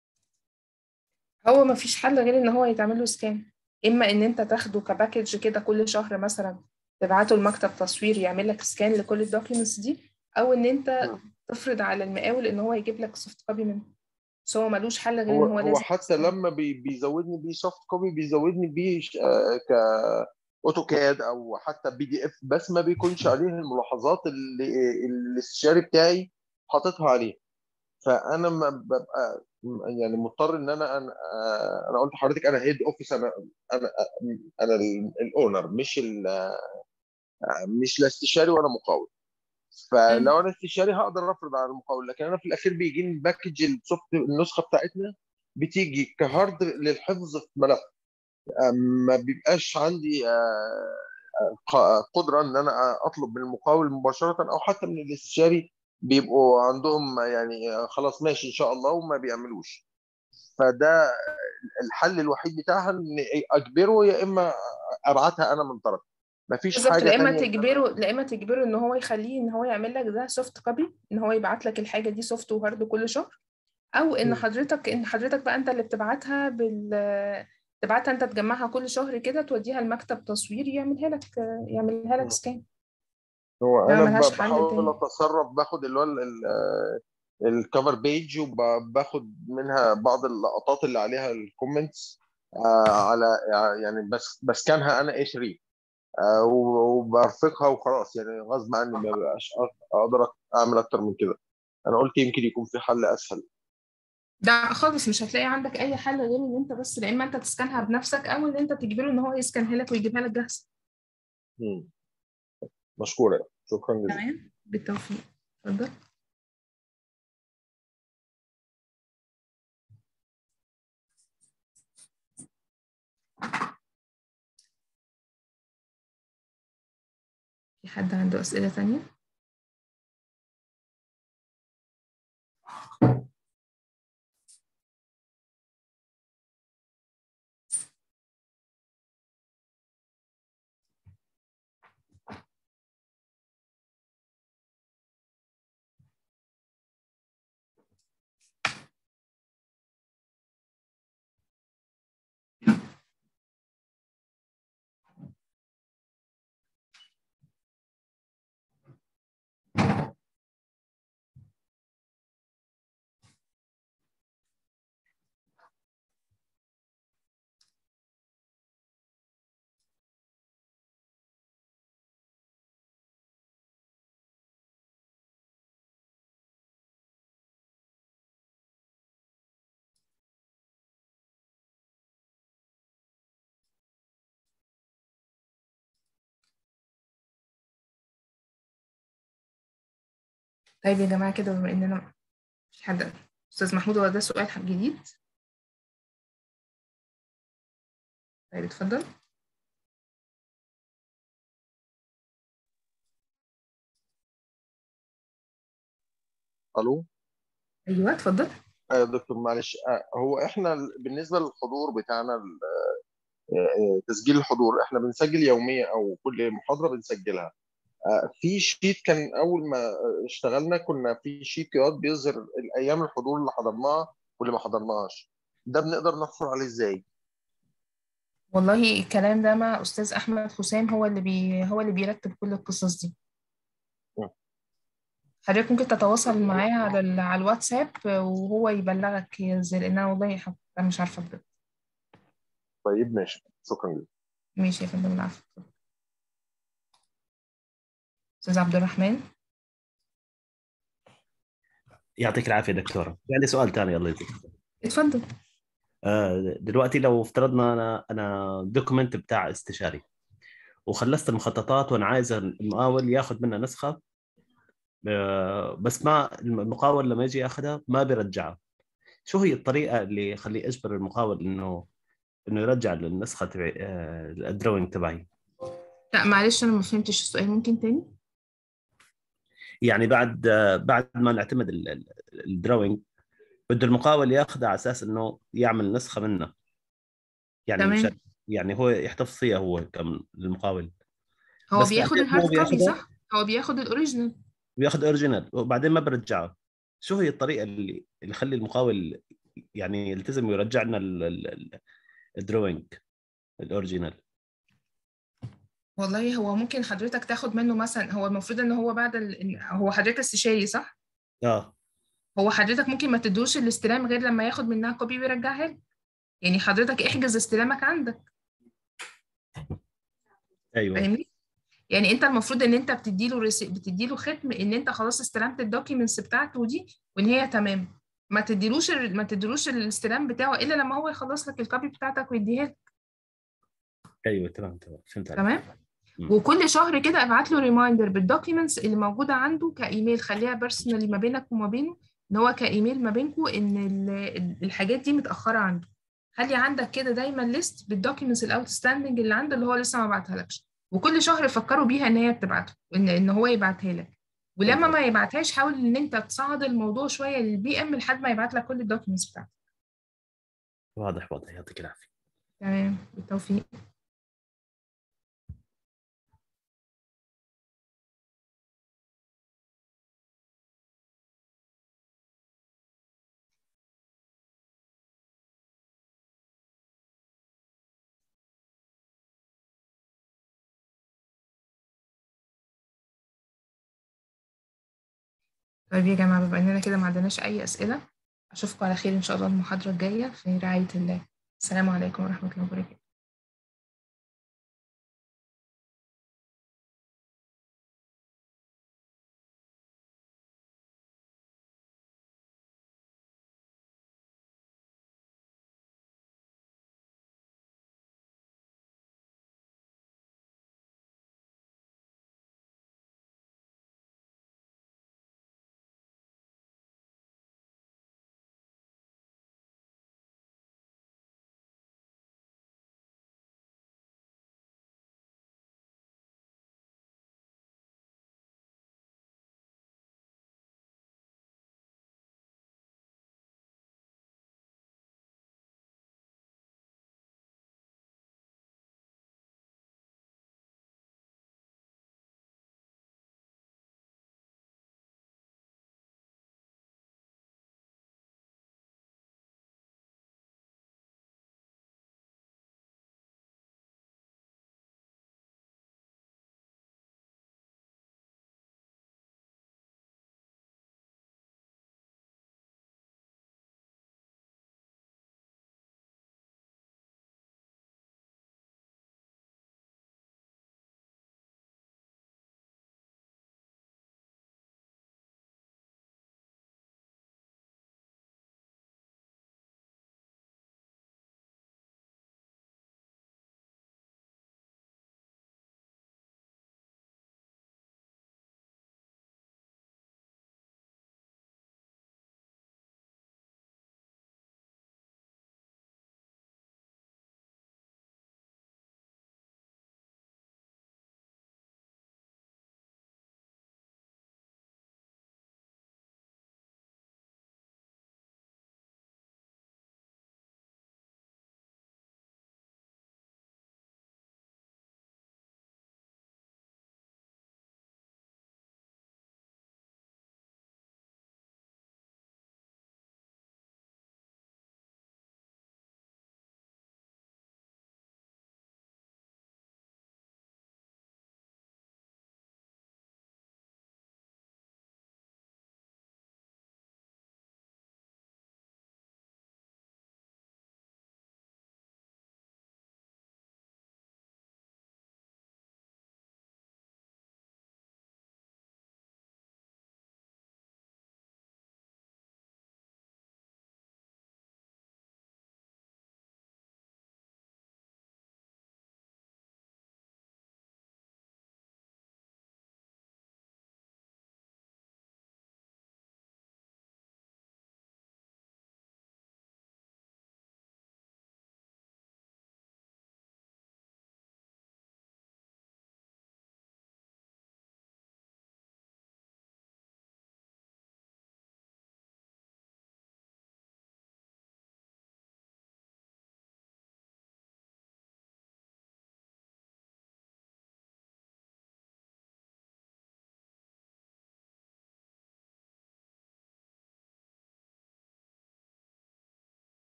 هو ما فيش حل غير ان هو يتعمل له سكان اما ان انت تاخده كباكج كده كل شهر مثلا تبعته لمكتب تصوير يعمل لك سكان لكل الدوكيومنتس دي او ان انت مم. تفرض على المقاول ان هو يجيب لك سوفت كوبي منه بس هو ملوش حل غير هو ان هو هو لازم حتى سكان. لما بي بيزودني بيه سوفت كوبي بيزودني بيه ش- آه، ك اوتوكاد او حتى بي دي اف بس ما بيكونش عليه الملاحظات اللي اللي الاستشاري بتاعي حاططها عليه فانا ما ببقى يعني مضطر ان انا انا, آه، أنا قلت لحضرتك انا هيد اوفيس انا انا انا الاونر مش ال- مش لا استشاري ولا مقاول فلو انا استشاري هقدر افرض على المقاول لكن انا في الاخير بيجيني الباكج السوفت النسخه بتاعتنا بتيجي كهارد للحفظ في ملف آه، ما بيبقاش عندي آه، ق- قدره ان انا اطلب من المقاول مباشره او حتى من الاستشاري بيبقوا عندهم يعني آه، خلاص ماشي ان شاء الله وما بيعملوش فده الحل الوحيد بتاعها ان اجبره يا اما ابعتها انا من طرفي مفيش بالظبط حاجه لا اما تانية إن أنا- تجبره لا اما تجبره ان هو يخليه ان هو يعمل لك ده سوفت كوبي ان هو يبعت لك الحاجه دي سوفت وهارد كل شهر او ان مم. حضرتك ان حضرتك بقى انت اللي بتبعتها بال تبعتها انت تجمعها كل شهر كده توديها لمكتب تصوير يعملها لك يعملها لك مم. سكان هو لا، انا ملهاش ب- حل بحاول تاني. اتصرف باخد اللي هو الكفر بيج وباخد منها بعض اللقطات اللي عليها الكومنتس على يعني بس بسكنها انا اي 3 وبرفقها وخلاص يعني غصب عني ما بقاش اقدر اعمل اكتر من كده انا قلت يمكن يكون في حل اسهل ده خالص مش هتلاقي عندك اي حل غير ان انت بس لا اما انت تسكنها بنفسك او ان انت تجبره ان هو يسكنها لك ويجيبها لك جاهزه مم. مشكورة شكرا جزيلا تمام بالتوفيق اتفضل في حد عنده أسئلة تانية؟ طيب يا جماعة كده بما إننا في حد أستاذ محمود هو ده سؤال جديد؟ طيب اتفضل الو ايوه اتفضل آه، دكتور معلش آه، هو احنا ال- بالنسبه للحضور بتاعنا ال- آه، آه، تسجيل الحضور احنا بنسجل يوميا او كل محاضره بنسجلها آه، في شيت كان اول ما اشتغلنا كنا في شيت كده بيظهر الايام الحضور اللي حضرناها واللي ما حضرناهاش ده بنقدر نحصل عليه ازاي والله الكلام ده مع استاذ احمد حسام هو اللي بي هو اللي بيرتب كل القصص دي م. حضرتك ممكن تتواصل معاه على ال- على الواتساب وهو يبلغك هي ازاي لان انا والله ح- أنا مش عارفه بجد طيب ماشي شكرا جدا ماشي يا فندم العفو استاذ عبد الرحمن يعطيك العافيه دكتوره في عندي سؤال ثاني الله يجزيك اتفضل آه، دلوقتي لو افترضنا انا انا دوكيمنت بتاع استشاري وخلصت المخططات وانا عايز المقاول ياخذ منها نسخه آه، بس ما المقاول لما يجي ياخذها ما بيرجعها شو هي الطريقه اللي يخليه اجبر المقاول انه انه يرجع النسخه تبع آه، الدروينج تبعي لا معلش انا ما فهمتش السؤال ممكن تاني يعني بعد آه، بعد ما نعتمد ال- ال- الدروينج بده المقاول ياخذها على اساس انه يعمل نسخه منها يعني تمام. مشان يعني هو يحتفظ فيها هو كم المقاول هو بس بياخد بعدين الهارد هو كوبي بياخدها؟ صح هو بياخد الاوريجينال بياخذ اوريجينال وبعدين ما برجعه شو هي الطريقه اللي اللي يخلي المقاول يعني يلتزم ويرجع لنا ال- ال- ال- الدروينج الاوريجينال والله هو ممكن حضرتك تاخد منه مثلا هو المفروض ان هو بعد ال... إن- هو حضرتك استشاري صح اه هو حضرتك ممكن ما تدوش الاستلام غير لما ياخد منها كوبي ويرجعها لك يعني حضرتك احجز استلامك عندك ايوه فاهمني يعني انت المفروض ان انت بتديله ريسي... بتديله ختم ان انت خلاص استلمت الدوكيومنتس بتاعته دي وان هي تمام ما تديلوش ال... ما تديلوش الاستلام بتاعه الا لما هو يخلص لك الكوبي بتاعتك ويديها لك ايوه تمام تمام فهمت عليك تمام مم. وكل شهر كده ابعت له ريمايندر بالدوكيومنتس اللي موجوده عنده كايميل خليها بيرسونالي ما بينك وما بينه ان هو كايميل ما بينكم ان ال- ال- الحاجات دي متاخره عنده خلي عندك كده دايما ليست بالدوكيومنتس الاوتستاندنج اللي عنده اللي هو لسه ما بعتهالكش وكل شهر فكروا بيها ان هي بتبعته ان ان هو يبعتها لك ولما ما يبعتهاش حاول ان انت تصعد الموضوع شويه للبي ام لحد ما يبعت لك كل الدوكيومنتس بتاعتك واضح واضح يعطيك العافيه تمام بالتوفيق طيب يا جماعة بما إننا كده ما عندناش أي أسئلة أشوفكم على خير إن شاء الله المحاضرة الجاية في رعاية الله السلام عليكم ورحمة الله وبركاته